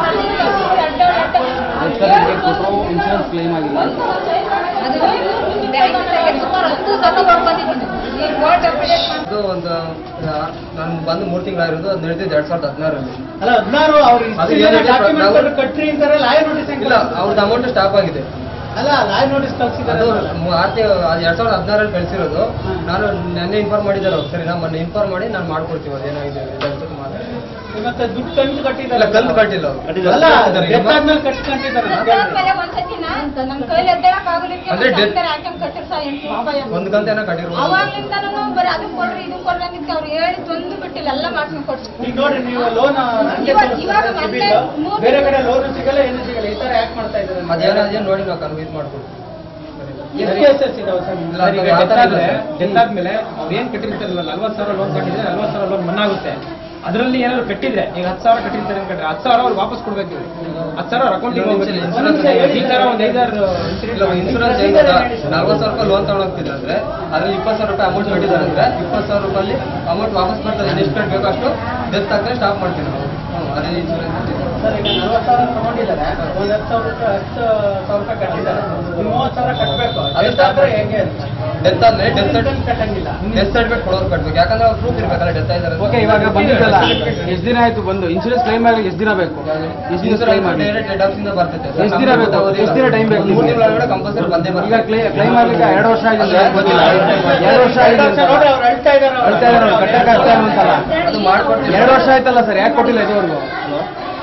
D: ಇನ್ಶೂರೆನ್ಸ್ ಕ್ಲೈಮ್ ಆಗಿಲ್ಲ
G: ಅದು ಬ್ಯಾಂಕಿಗೆ ಸುಮಾರು ಹತ್ತು ಸತಿ ಹೋಗಿ ಬಂದಿದ್ದೀನಿ ಈ ಕೋರ್ಟ್ ಅಪ್ಡೇಟ್ ಮಾಡಿ
C: ಇದು ಒಂದು ನಾನು ಬಂದು ಮೂರು ತಿಂಗಳಾಗಿರೋದು ಅದು ನಡೆದಿದ್ದು ಎರಡ್ ಸಾವಿರದ ಹದಿನಾರಲ್ಲಿ
B: ಅಲ್ಲ ಹದಿನಾರು ಅವ್ರು
C: ಅದು
B: ಇಷ್ಟು
C: ಏನಿದೆ
B: ಡಾಕ್ಯುಮೆಂಟ್
C: ನಾವು-
B: ಕಟ್ರಿ ಅಂತಾರೆ ಲಾಯರ್ ನೋಟಿಸ್
C: ಇಲ್ಲ ಅವ್ರದ್ದು ಅಮೌಂಟ್ ಸ್ಟಾಪ್ ಆಗಿದೆ
B: ಅಲ್ಲ ಲಾಯರ್ ನೋಟಿಸ್
C: ಅದು
B: ಕಳ್ಸಿದ್ದಾರೆ
C: ಮು- ಆರ್ತಿ ಅದು ಎರಡ್ ಸಾವಿರದ ಹದಿನಾರಲ್ಲಿ ಕಳಿಸಿರೋದು ನಾನು ನೆನ್ನೆ ಇನ್ಫಾರ್ಮ್ ಮಾಡಿದ್ದಾರೆ ಅವ್ರು ಸರಿ ನಾ ಮೊನ್ನೆ ಇನ್ಫಾರ್ಮ್ ಮಾಡಿ ನಾನು ಮಾಡ್ಕೊಡ್ತೀವಿ ಅದು ಏನಾಗಿದೆ ಅಂತ ಜೊತೆ ಮಾತಾಡಿ
B: ಮತ್ತೆ ದುಡ್ಡು ಕಂತು
C: ಇಲ್ಲ
B: ಕಟ್ಟಿದ್ದಾರೆ
C: ಕಂತು ಕಟ್ಟಿಲ್ಲ ಅವ್ರು
B: ಅಲ್ಲ
C: ಕಟ್ಟಿದ್ದಾರೆ.
B: ಡೆತ್ ಆದ್ಮೇಲೆ ಕಟ್ಕೊಂಡಿದ್ದಾರೆ
G: ಅದಾದ್ಮೇಲೆ ಒಂದ್ಸತಿನ ನಮ್ಮ ಕೈಲಿ ಎದ್ದೇಳಕ್ ಆಗಲಿಕ್ಕೆ
C: ಅಂದ್ರೆ death-
G: ಹಾಕೊಂಡ್ ಕಟ್ಟಿರ್ ಸಹ ಎಂಟು ರೂಪಾಯಿ
C: ಒಂದು ಕಂತು ಏನೋ ಕಟ್ಟಿರ್ಬೋದು
G: ಅವಾಗ್ಲಿಂದನೂ ಬರೀ ಅದನ್ನ ಕೊಡ್ರಿ ಇದನ್ನ ಕೊಡ್ರಿ ಅಂದಿದ್ಕೆ ಅವ್ರು ಹೇಳಿ ತಂದು ಬಿಟ್ಟಿಲ್ಲ ಎಲ್ಲ ಮಾಡ್ಕೊಂಡು ಕೊಡ್ರಿ
B: ಈಗ ನೋಡ್ರಿ ನೀವು ಲೋನ್
G: ಇವಾಗ- ಇವಾಗ ಮತ್ತೆ ಮೂರು
B: ಬೇರೆ ಕಡೆ ಲೋನ್ ಸಿಗಲ್ಲ ಏನು ಸಿಗಲ್ಲ ಈ ತರ ಯಾಕೆ ಮಾಡ್ತಾ ಇದ್ದಾರೆ
C: ಅದೇನೋ ಅದೇನು ನೋಡಿ ನಾವು ಕನ್ವಿನ್ಸ್ ಮಾಡ್ಕೊಡ್ತೀವಿ
B: ಎಷ್ಟು ಕೇಸಸ್ ಇದಾವೆ ಸರ್
C: ಇಲ್ಲ,
E: ಸರ್, ಈಗ
C: ಆ ಥರ
E: ಡೆತ್
C: ಇಲ್ಲ
E: ಆದ್ರೆ
C: ಸರ್.
E: ಡೆತ್ ಆದ್ಮೇಲೆ ಅವ್ರು ಏನ್ ಕಟ್ಟಿರ್ತಾರಲ್ಲ ನಲ್ವತ್ತು ಸಾವಿರ ಲೋನ್ ಕಟ್ಟಿದ್ರೆ ನಲ್ವತ್ತು ಸಾವಿರ ಲೋನ್ ಮನ್ನಾ ಆಗುತ್ತೆ ಅದರಲ್ಲಿ ಏನಾದ್ರು ಕಟ್ಟಿದ್ರೆ ಈಗ ಹತ್ತು ಸಾವಿರ ಕಟ್ಟಿರ್ತಾರೆ ಅನ್ಕೊಂಡ್ರೆ ಹತ್ತು ಸಾವಿರ ಅವ್ರು ವಾಪಸ್ ಕೊಡ್ಬೇಕು ಇವ್ರು. ಹತ್ತು ಸಾವಿರ ಅವ್ರ ಅಕೌಂಟಿಗೆ ಹೋಗ್ಬೇಕು
C: ಇನ್ಶೂರೆನ್ಸ್
E: ಈ ತರ ಒಂದ್ ಐದಾರು
C: ಇಲ್ಲ ಇನ್ಶೂರೆನ್ಸ್ ಹೆಂಗ್ ಗೊತ್ತಾ ನಲ್ವತ್ತು ಸಾವಿರ ರೂಪಾಯಿ ಲೋನ್ ತಗೊಳಕ್ತಿದ್ರೆ ಅಂದ್ರೆ ಅದ್ರಲ್ಲಿ ಇಪ್ಪತ್ತು ಸಾವಿರ ರೂಪಾಯಿ ಅಮೌಂಟ್ ಕಟ್ಟಿದ್ದಾರೆ ಅಂದ್ರೆ ಇಪ್ಪತ್ತು ಸಾವಿರ ರೂಪಾಯಿ ಅಮೌಂಟ್ ವಾಪಸ್ ಬರ್ತದೆ ಎಷ್ಟು ಕಟ್ಟಬೇಕು ಅಷ್ಟು ಡೆತ್ ಆಗ್ತದೆ ಸ್ಟಾಪ್ ಮಾಡ್ತೀವಿ ನಾವು ಹ್ಮ್, ಅದೇ ಇನ್ಶೂರೆನ್ಸ್
B: ಸರ್ ಈಗ ನಲ್ವತ್ತು ಸಾವಿರ ತಗೊಂಡಿದ್ದಾರೆ ಒಂದ್ ಹತ್ತು ಸಾವಿರ ರೂಪಾಯಿ ಹತ್ತು ಸಾವಿರ ರೂಪಾಯಿ ಕಟ್ಟಿದ್ದಾರೆ ಇನ್ನು ಮೂವತ್ತು ಸಾವಿರ ಕಟ್ಟಬೇಕು
C: ಅದು
B: ಎಷ್ಟಾದ್ರೆ ಹೆಂಗೆ ಅಂತ
C: ಡೆತ್ ಆದ್ಮೇಲೆ ಡೆತ್ ಸರ್ಟಿಫಿಕೇಟ್
B: ಕಟ್ಟಂಗಿಲ್ಲ
C: ಡೆತ್ ಸರ್ಟಿಫಿಕೇಟ್ ಕೊಡೋರು ಕಟ್ಬೇಕು ಯಾಕಂದ್ರೆ ಅವ್ರು ಪ್ರೂಫ್ ಇರ್ಬೇಕಲ್ಲ ಡೆತ್ ಆಯ್ತಾರೆ
D: ಓಕೆ ಇವಾಗ ಬಂದಿದ್ದಲ್ಲ ಎಷ್ಟು ದಿನ ಆಯ್ತು ಬಂದು ಇನ್ಶೂರೆನ್ಸ್ ಕ್ಲೈಮ್ ಆಗಲಿ ಎಷ್ಟು ದಿನ ಬೇಕು ಎಷ್ಟು ದಿನ ಕ್ಲೈಮ್ ಆಗಲಿ
C: ಡೈರೆಕ್ಟ್ ಹೆಡ್ ಆಫೀಸಿಂದ ಬರ್ತೈತೆ
D: ಎಷ್ಟ್ ದಿನ ಬೇಕು? ಎಷ್ಟ್ ದಿನ time ಬೇಕು?
C: ಮೂರು ತಿಂಗಳೊಳಗಡೆ ಕಂಪಲ್ಸರಿ ಬಂದೇ
D: ಈಗ
C: ಬರ್ತದೆ
D: ಕ್ಲೈಮ್ ಆಗ್ಲಿಕ್ಕೆ ಎರಡು ವರ್ಷ ಆಗಿದೆ ಅಂತ ಗೊತ್ತಿಲ್ಲ ಎರಡು ವರ್ಷ ಆಗಿದೆ ಅಂತ
B: ನೋಡಿ ಅವ್ರು ಅಳ್ತಾ ಇದಾರೆ
D: ಅಳ್ತಾ ಇದಾರೆ ಅವ್ರು, ಕಟ್ಟಕ್ಕೆ ಆಗ್ತಾ ಇಲ್ಲ ಅಂತಲ್ಲ
C: ಅದು ಮಾಡ್ಕೊಡ್ತೀವಿ
D: ಎರಡು ವರ್ಷ ಆಯ್ತಲ್ಲ ಸರ್ ಯಾಕೆ ಕೊಟ್ಟಿಲ್ಲ ಇದುವರೆಗೂ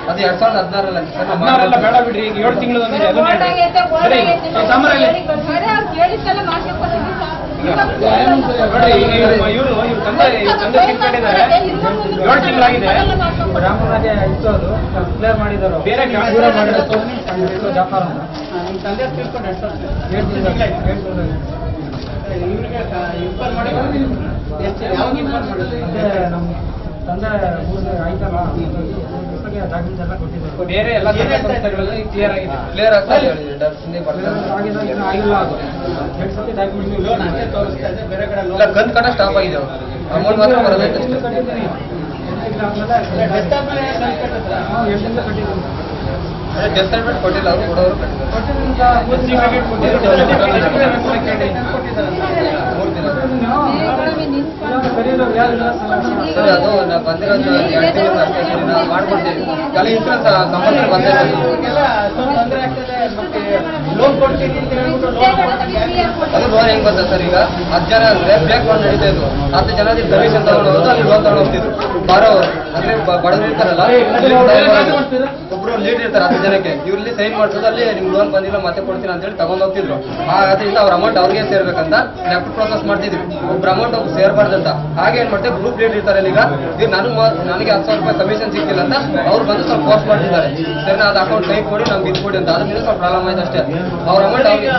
C: ಅದು ಎರಡ್ ಸಾವಿರದ ಹದಿನಾರಲ್ಲ ಸರ್ ನಾವು
E: ಹದಿನಾರೆಲ್ಲ ಬೇಡ ಬಿಡ್ರಿ ಈಗ ಏಳು ತಿಂಗಳು ಬಂದಿದೆ ಅದನ್ನ
G: ಬೋರ್ಡ್
E: ಹೇಳ್ರಿ.
G: ಆಗೈತೆ, ಬೋರ್ಡ್
E: ಸರಿ,
G: ಆಗೈತೆ.
E: ಈ ಸಾಂಬಾರಲ್ಲಿ
G: ಅದೇ ಅವ್ರು ಕೇಳಿದ್ದೆಲ್ಲ ಮಾಡ್ಕೊಂಡ್ಬರ್ತೀವಿ ಸರ್.
E: ನೋಡ್ರಿ ಈಗ ಇವರು ಇವ್ರು ತಂದೆ ಇವ್ರು ತಂದೆ ಟ್ರೀಟ್ಮೆಂಟ್ ಇದ್ದಾರೆ ಏಳು ತಿಂಗಳಾಗಿದೆ
C: ರಾಮರಾಜೆ ಇತ್ತು ಅದು ಕ್ಲಿಯರ್ ಮಾಡಿದ್ದಾರೆ
E: ಬೇರೆ ಗಾಡಿ
C: ದೂರ ಮಾಡಿರೋದು ಜಾಫರ್ ಅಂತ
B: ನಿಮ್ಮ ತಂದೆ ತಿಳ್ಕೊಂಡು ಎಷ್ಟು ವರ್ಷ
C: ಏಳು ತಿಂಗಳು ಏಳು ತಿಂಗಳು
B: ಇವ್ರಿಗೆ ಇನ್ಫಾರ್ಮ್ ಮಾಡಿ ಎಷ್ಟು ಯಾವಾಗ ಇನ್ಫಾರ್ಮ್ ಮಾಡಿದ್ರಿ
C: ಅದೇ ನಮ್ಮ ತಂದೆ ಮೂರನೇ ಆಯ್ತಲ್ಲ ಡಾಕ್ಯುಮೆಂಟ್ಸ್ ಎಲ್ಲ ಕೊಟ್ಟಿದ್ದಾರೆ
E: ಬೇರೆ ಎಲ್ಲ ಸಂಘ ಸಂಸ್ಥೆಗಳಲ್ಲಿ ಕ್ಲಿಯರ್ ಆಗಿದೆ
C: ಕ್ಲಿಯರ್ ಆಗ್ತಾ ಹೇಳಿದ್ರು ಡಾಕ್ಟರ್ ಸಂದೀಪ್ ಆಗಿದೆ ಇನ್ನೂ ಆಗಿಲ್ಲ ಅದು ಎರಡು ಸತಿ ಡಾಕ್ಯುಮೆಂಟ್ಸ್
B: ಲೋನ್ ಅಷ್ಟೇ ತೋರಿಸ್ತಾ ಇದೆ ಬೇರೆ ಕಡೆ
C: ಇಲ್ಲ
B: ಲೋನ್
C: ಕಂತು ಕಟ್ಟ ಸ್ಟಾಪ್ ಆಗಿದೆ ಅಮೌಂಟ್ ಮಾತ್ರ ಬರಲ್ಲ ಅಷ್ಟೇ
B: ಡೆಸ್ಟ್ ಆದ್ಮೇಲೆ ಕಂತು ಕಟ್ಟಿದ್ರಾ?
C: ಡೆತ್ ಸರ್ಟಿಫಿಕೇಟ್ ಕೊಟ್ಟಿಲ್ಲ ಅವರು ಕೊಡೋರು ಮೂರು ದಿನ ಸರ್ ಅದು ನಾವು ಬಂದಿರೋದು ಎರಡು ತಿಂಗಳು ಅಷ್ಟೇ ಸರಿ ನಾವು ಮಾಡ್ಕೊಡ್ತೀವಿ ಎಲ್ಲ ಇನ್ಸೂರೆನ್ಸ್ ಕಂಪಲ್ಸರಿ ಬಂದೇ ಇರೋದು.
B: ಎಲ್ಲ ಅಷ್ಟೊಂದು ತೊಂದ್ರೆ ಆಗ್ತದೆ ಮತ್ತೆ ಲೋನ್ ಕೊಡ್ತೀನಿ ಅಂತ ಹೇಳ್ಬಿಟ್ಟು ಲೋನ್ ಕೊಡ್ತೀನಿ
C: ಅದು ಲೋನ್ ಹೆಂಗ್ ಬಂತ ಸರ್ ಈಗ ಹತ್ತು ಜನ ಅಂದ್ರೆ ಬ್ರೇಕ್ ಲೋನ್ ನಡೀತಾ ಇತ್ತು ಹತ್ತು ಜನ ಕಮಿಷನ್ ತಗೊಂಡು ಹೋಗೋದು ಅಲ್ಲಿ ಲೋನ್ ತಗೊಂಡು ಹೋಗ್ತಿದ್ರು ಬಾರೋರು ಅಂದ್ರೆ ಬ- ಬಡವರು ಇರ್ತಾರಲ್ಲ ಒಬ್ರು ಲೀಡ್ ಇರ್ತಾರೆ ಹತ್ತು ಜನಕ್ಕೆ ಇವ್ರಲ್ಲಿ ಸೈನ್ ಮಾಡ್ಸೋದು ಅಲ್ಲಿ ನಿಮ್ ಲೋನ್ ಬಂದಿಲ್ಲ ಮತ್ತೆ ಕೊಡ್ತೀನಿ ಅಂತ ಹೇಳಿ ತಗೊಂಡ್ ಹೋಗ್ತಿದ್ರು ಆ ಅದರಿಂದ ಅವ್ರ ಅಮೌಂಟ್ ಅವ್ರಿಗೆ ಸೇರ್ಬೇಕಂತ ಲೆಫ್ಟ್ ಪ್ರೋಸೆಸ್ ಮಾಡ್ತಿದ್ರು ಒಬ್ರ ಅಮೌಂಟ್ ಒಬ್ರು ಸೇರ್ಬಾರ್ದಂತ ಹಾಗೆ ಏನ್ ಮಾಡ್ತೇವೆ ಗ್ರೂಪ್ ಲೀಡ್ ಇರ್ತಾರೆ ಈಗ ಈಗ ನನಗೆ ನನಗೆ ಹತ್ತು ಸಾವಿರ ರೂಪಾಯಿ ಕಮಿಷನ್ ಸಿಕ್ಕಿಲ್ಲ ಅಂತ ಅವ್ರು ಬಂದು ಸ್ವಲ್ಪ ಪೋಸ್ಟ್ ಮಾಡ್ತಿದ್ದಾರೆ ಸರಿ ನಾ ಅದು ಅಕೌಂಟ್ ಕೈ ಕೊಡಿ ನಮ್ಗೆ ಇದು ಕೊಡಿ ಅಂತ ಅದರಿಂದ ಸ್ವಲ್ಪ ಪ್ರಾಬ್ಲಮ್ ಆಯ್ತು ಅಷ್ಟೇ ಅವ್ರ ಅಮೌಂಟ್ ಅವ್ರಿಗೆ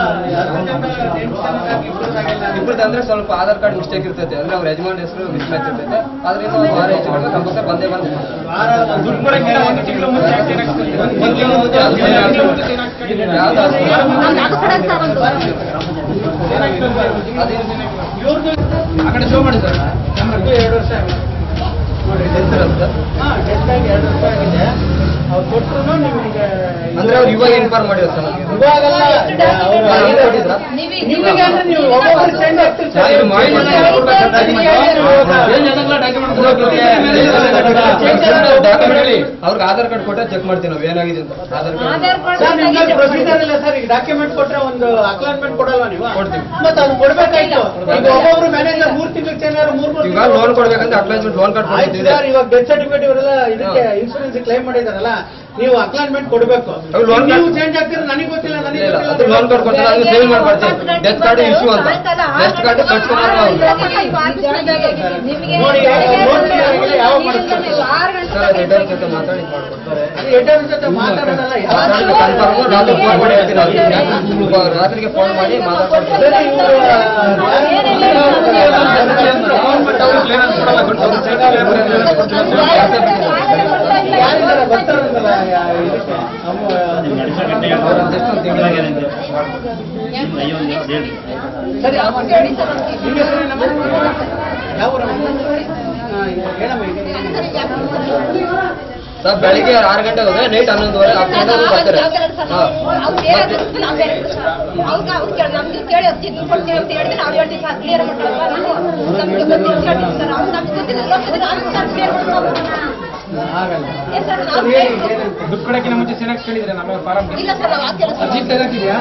C: ಇಬ್ಬರದ್ದು ಅಂದ್ರೆ ಸ್ವಲ್ಪ ಆಧಾರ್ ಕಾರ್ಡ್ ಮಿಸ್ಟೇಕ್ ಇರ್ತೈತೆ ಅಂದ್ರೆ ಅವ್ರ ಯಜಮಾನ್ ಹೆಸರು ಮಿಸ್ಮ್ಯಾಚ್ ಇರ್ತೈತೆ ಅದರಿಂದ ಒಂದು ವಾರ ಹೆಚ್ಚು ಕಡಿಮೆ ಕಂಪಲ್ಸರಿ ಬಂದೇ ಬಂದು
E: ದುಡ್ಡು ಕೊಡಕ್ಕಿಂತ ಒಂದು ತಿಂಗಳು ಮುಂಚೆ sign ಹಾಕ್ಸ್ಕೊಳ್ತೀವಿ.
C: ಒಂದು ತಿಂಗಳು ಮುಂಚೆ ಅದು sign ಹಾಕ್ಸ್ಕೊಳ್ತೀವಿ. ಯಾವ್ದು ಅದು
B: ಆ ಕಡೆ ಶೋ ಮಾಡಿ ಸರ್ ನಮ್ದು ಎರಡು ವರ್ಷ ಆಗಿದೆ ನೋಡಿ ಡೆತ್
C: ಇರುತ್ತೆ.
B: ಹಾ ಡೆತ್ ಆಗಿ ಎರಡು ವರ್ಷ ಆಗಿದೆ ಅವ್ರು ಕೊಟ್ಟರು ನಿಮಗೆ
C: ಅಂದ್ರೆ ಅವ್ರು ಇವಾಗ ಇನ್ಫಾರ್ಮ್ ಮಾಡಿದ್ರು ಸರ್ ನಮ್ಗೆ.
B: ಇವಾಗಲ್ಲ ಅವ್ರು
C: ಅವ್ರು ಹಿಂದೆ ಹೊಡಿದ್ರಾ?
B: ನಿಮಗೆ ಅಂದ್ರೆ ನೀವು ಒಬ್ಬೊಬ್ರು ಚೇಂಜ್ ಆಗ್ತಿರ್ತಾರೆ
C: ಇದು ಮಾಡಿ ಮಾಡಿ ಡಾಕ್ಯುಮೆಂಟ್ ಹೇಳಿ ಅವ್ರಿಗೆ ಆಧಾರ್ ಕಾರ್ಡ್ ಕೊಟ್ಟರೆ ಚೆಕ್ ಮಾಡ್ತೀವಿ ನಾವು ಏನಾಗಿದೆ ಅಂತ Aadhaar card
G: Aadhaar card
B: sir ನಿಮ್ಗೆ ಪ್ರೊಸೀಜರ್ ಇಲ್ಲ ಸರ್ ಈಗ ಡಾಕ್ಯುಮೆಂಟ್ ಕೊಟ್ರೆ ಒಂದು ಅಕ್ಲಾನ್ಮೆಂಟ್ ಕೊಡಲ್ವಾ ನೀವು
C: ಕೊಡ್ತೀವಿ.
B: ಮತ್ತೆ ಅದು ಕೊಡ್ಬೇಕಾಯ್ತು ಈಗ ಒಬ್ಬೊಬ್ರು ಮ್ಯಾನೇಜರ್ ಮೂರ್ ತಿಂಗಳು ಚೇಂಜ್ ಮೂರ್ ಮೂರ್
C: ಈಗ ಲೋನ್ ಕೊಡ್ಬೇಕಂದ್ರೆ ಅಪ್ಲೈಸ್ಮೆಂಟ್ ಲೋನ್ ಕಾರ್ಡ್
B: ಆಯ್ತು
C: ಕೊಡ್ತಿದ್ದೆ
B: ಸರ್ ಇವಾಗ ಡೆತ್ ಸರ್ಟಿಫಿಕೇಟ್ ಇವರೆಲ್ಲ ಇದಕ್ಕೆ ಇನ್ಸೂರೆನ್ಸ್ ಕ್ಲೈಮ್ ಮಾಡಿದಾರಲ್ಲ ನೀವು ಅಕ್ಲಾನ್ಮೆಂಟ್ ಕೊಡಬೇಕು
C: ಅವ್ರು loan
B: ನೀವು
C: card-
B: ಚೇಂಜ್ ಆಗ್ತೀರ ನನಗೆ ಗೊತ್ತಿಲ್ಲ ನನಗೆ
C: ಇಲ್ಲ,
B: ಗೊತ್ತಿಲ್ಲ
C: ಅದು ಲೋನ್ ಕಾರ್ಡ್ ಕೊಡ್ತಾರೆ ಅದನ್ನ ಸೇವ್ ಮಾಡ್ಬಾರ್ದು ಡೆತ್ ಕಾರ್ಡ್ ಇಶ್ಯೂ ಅಂತ ಡೆತ್ ಕಾರ್ಡ್ ಕಟ್ಸ್ಕೊಂಡ್ರೆ ನಾವು
B: ನೋಡಿ, ನೋಟ್ ಆಗಿಲ್ಲ, ಯಾವಾಗ ಮಾಡಿಸ್ತಾರೆ?
C: ಸರ್ ಅದು ಹೆಡ್ ಜೊತೆ ಮಾತಾಡಿ ಮಾಡ್ಕೊಡ್ತಾರೆ
B: ಅದು ಹೆಡ್ಡರ್ ಜೊತೆ ಮಾತಾಡೋದಲ್ಲ ಯಾವ
C: ಮಾತಾಡಿ ಕನ್ಫರ್ಮ್ ರಾತ್ರಿ ಫೋನ್ ಮಾಡಿ ಹೇಳ್ತೀನಿ ಅವ್ರಿಗೆ ರಾತ್ರಿಗೆ ಫೋನ್ ಮಾಡಿ ಮಾತಾಡ್ಕೊಡ್ತಾರೆ
B: ಸರಿ, ಇವ್ರು ಯಾರಿದ್ದಾರೆ ಬರ್ತಾರಲ್ಲ ಇದಕ್ಕೆ ನಮ್ಮ
C: ಅವ್ರ ಅದೆಷ್ಟು ಒಂದು ತಿಂಗಳಾಗಿ
B: ಸರಿ ಆ ಮತ್ತೆ ನಿಮ್ಮ ಹೆಸರು ಏನಮ್ಮ? ಯಾವ ಊರಮ್ಮ? ಹಾ, ಹೇಳಮ್ಮ ಈಗ.
C: ಸರ್ ಬೆಳಿಗ್ಗೆ ಆರು ಗಂಟೆ ಹೋದ್ರೆ ನೈಟ್ ಹನ್ನೊಂದುವರೆ ಹತ್ತು ಗಂಟೆ ಬರ್ತಾರೆ ಹಾ. ಮತ್ತೆ
B: ಆಗಲ್ಲ
E: ದುಡ್ಡು ಕೊಡಕ್ಕಿಂತ ಮುಂಚೆ ಸೈನ್ ಹಾಕ್ಸ್ಕೊಂಡಿದ್ರೆ ನಮ್ಮ ಫಾರಂ ಅರ್ಜಿ ಸೈನ್ ಹಾಕಿದ್ಯಾ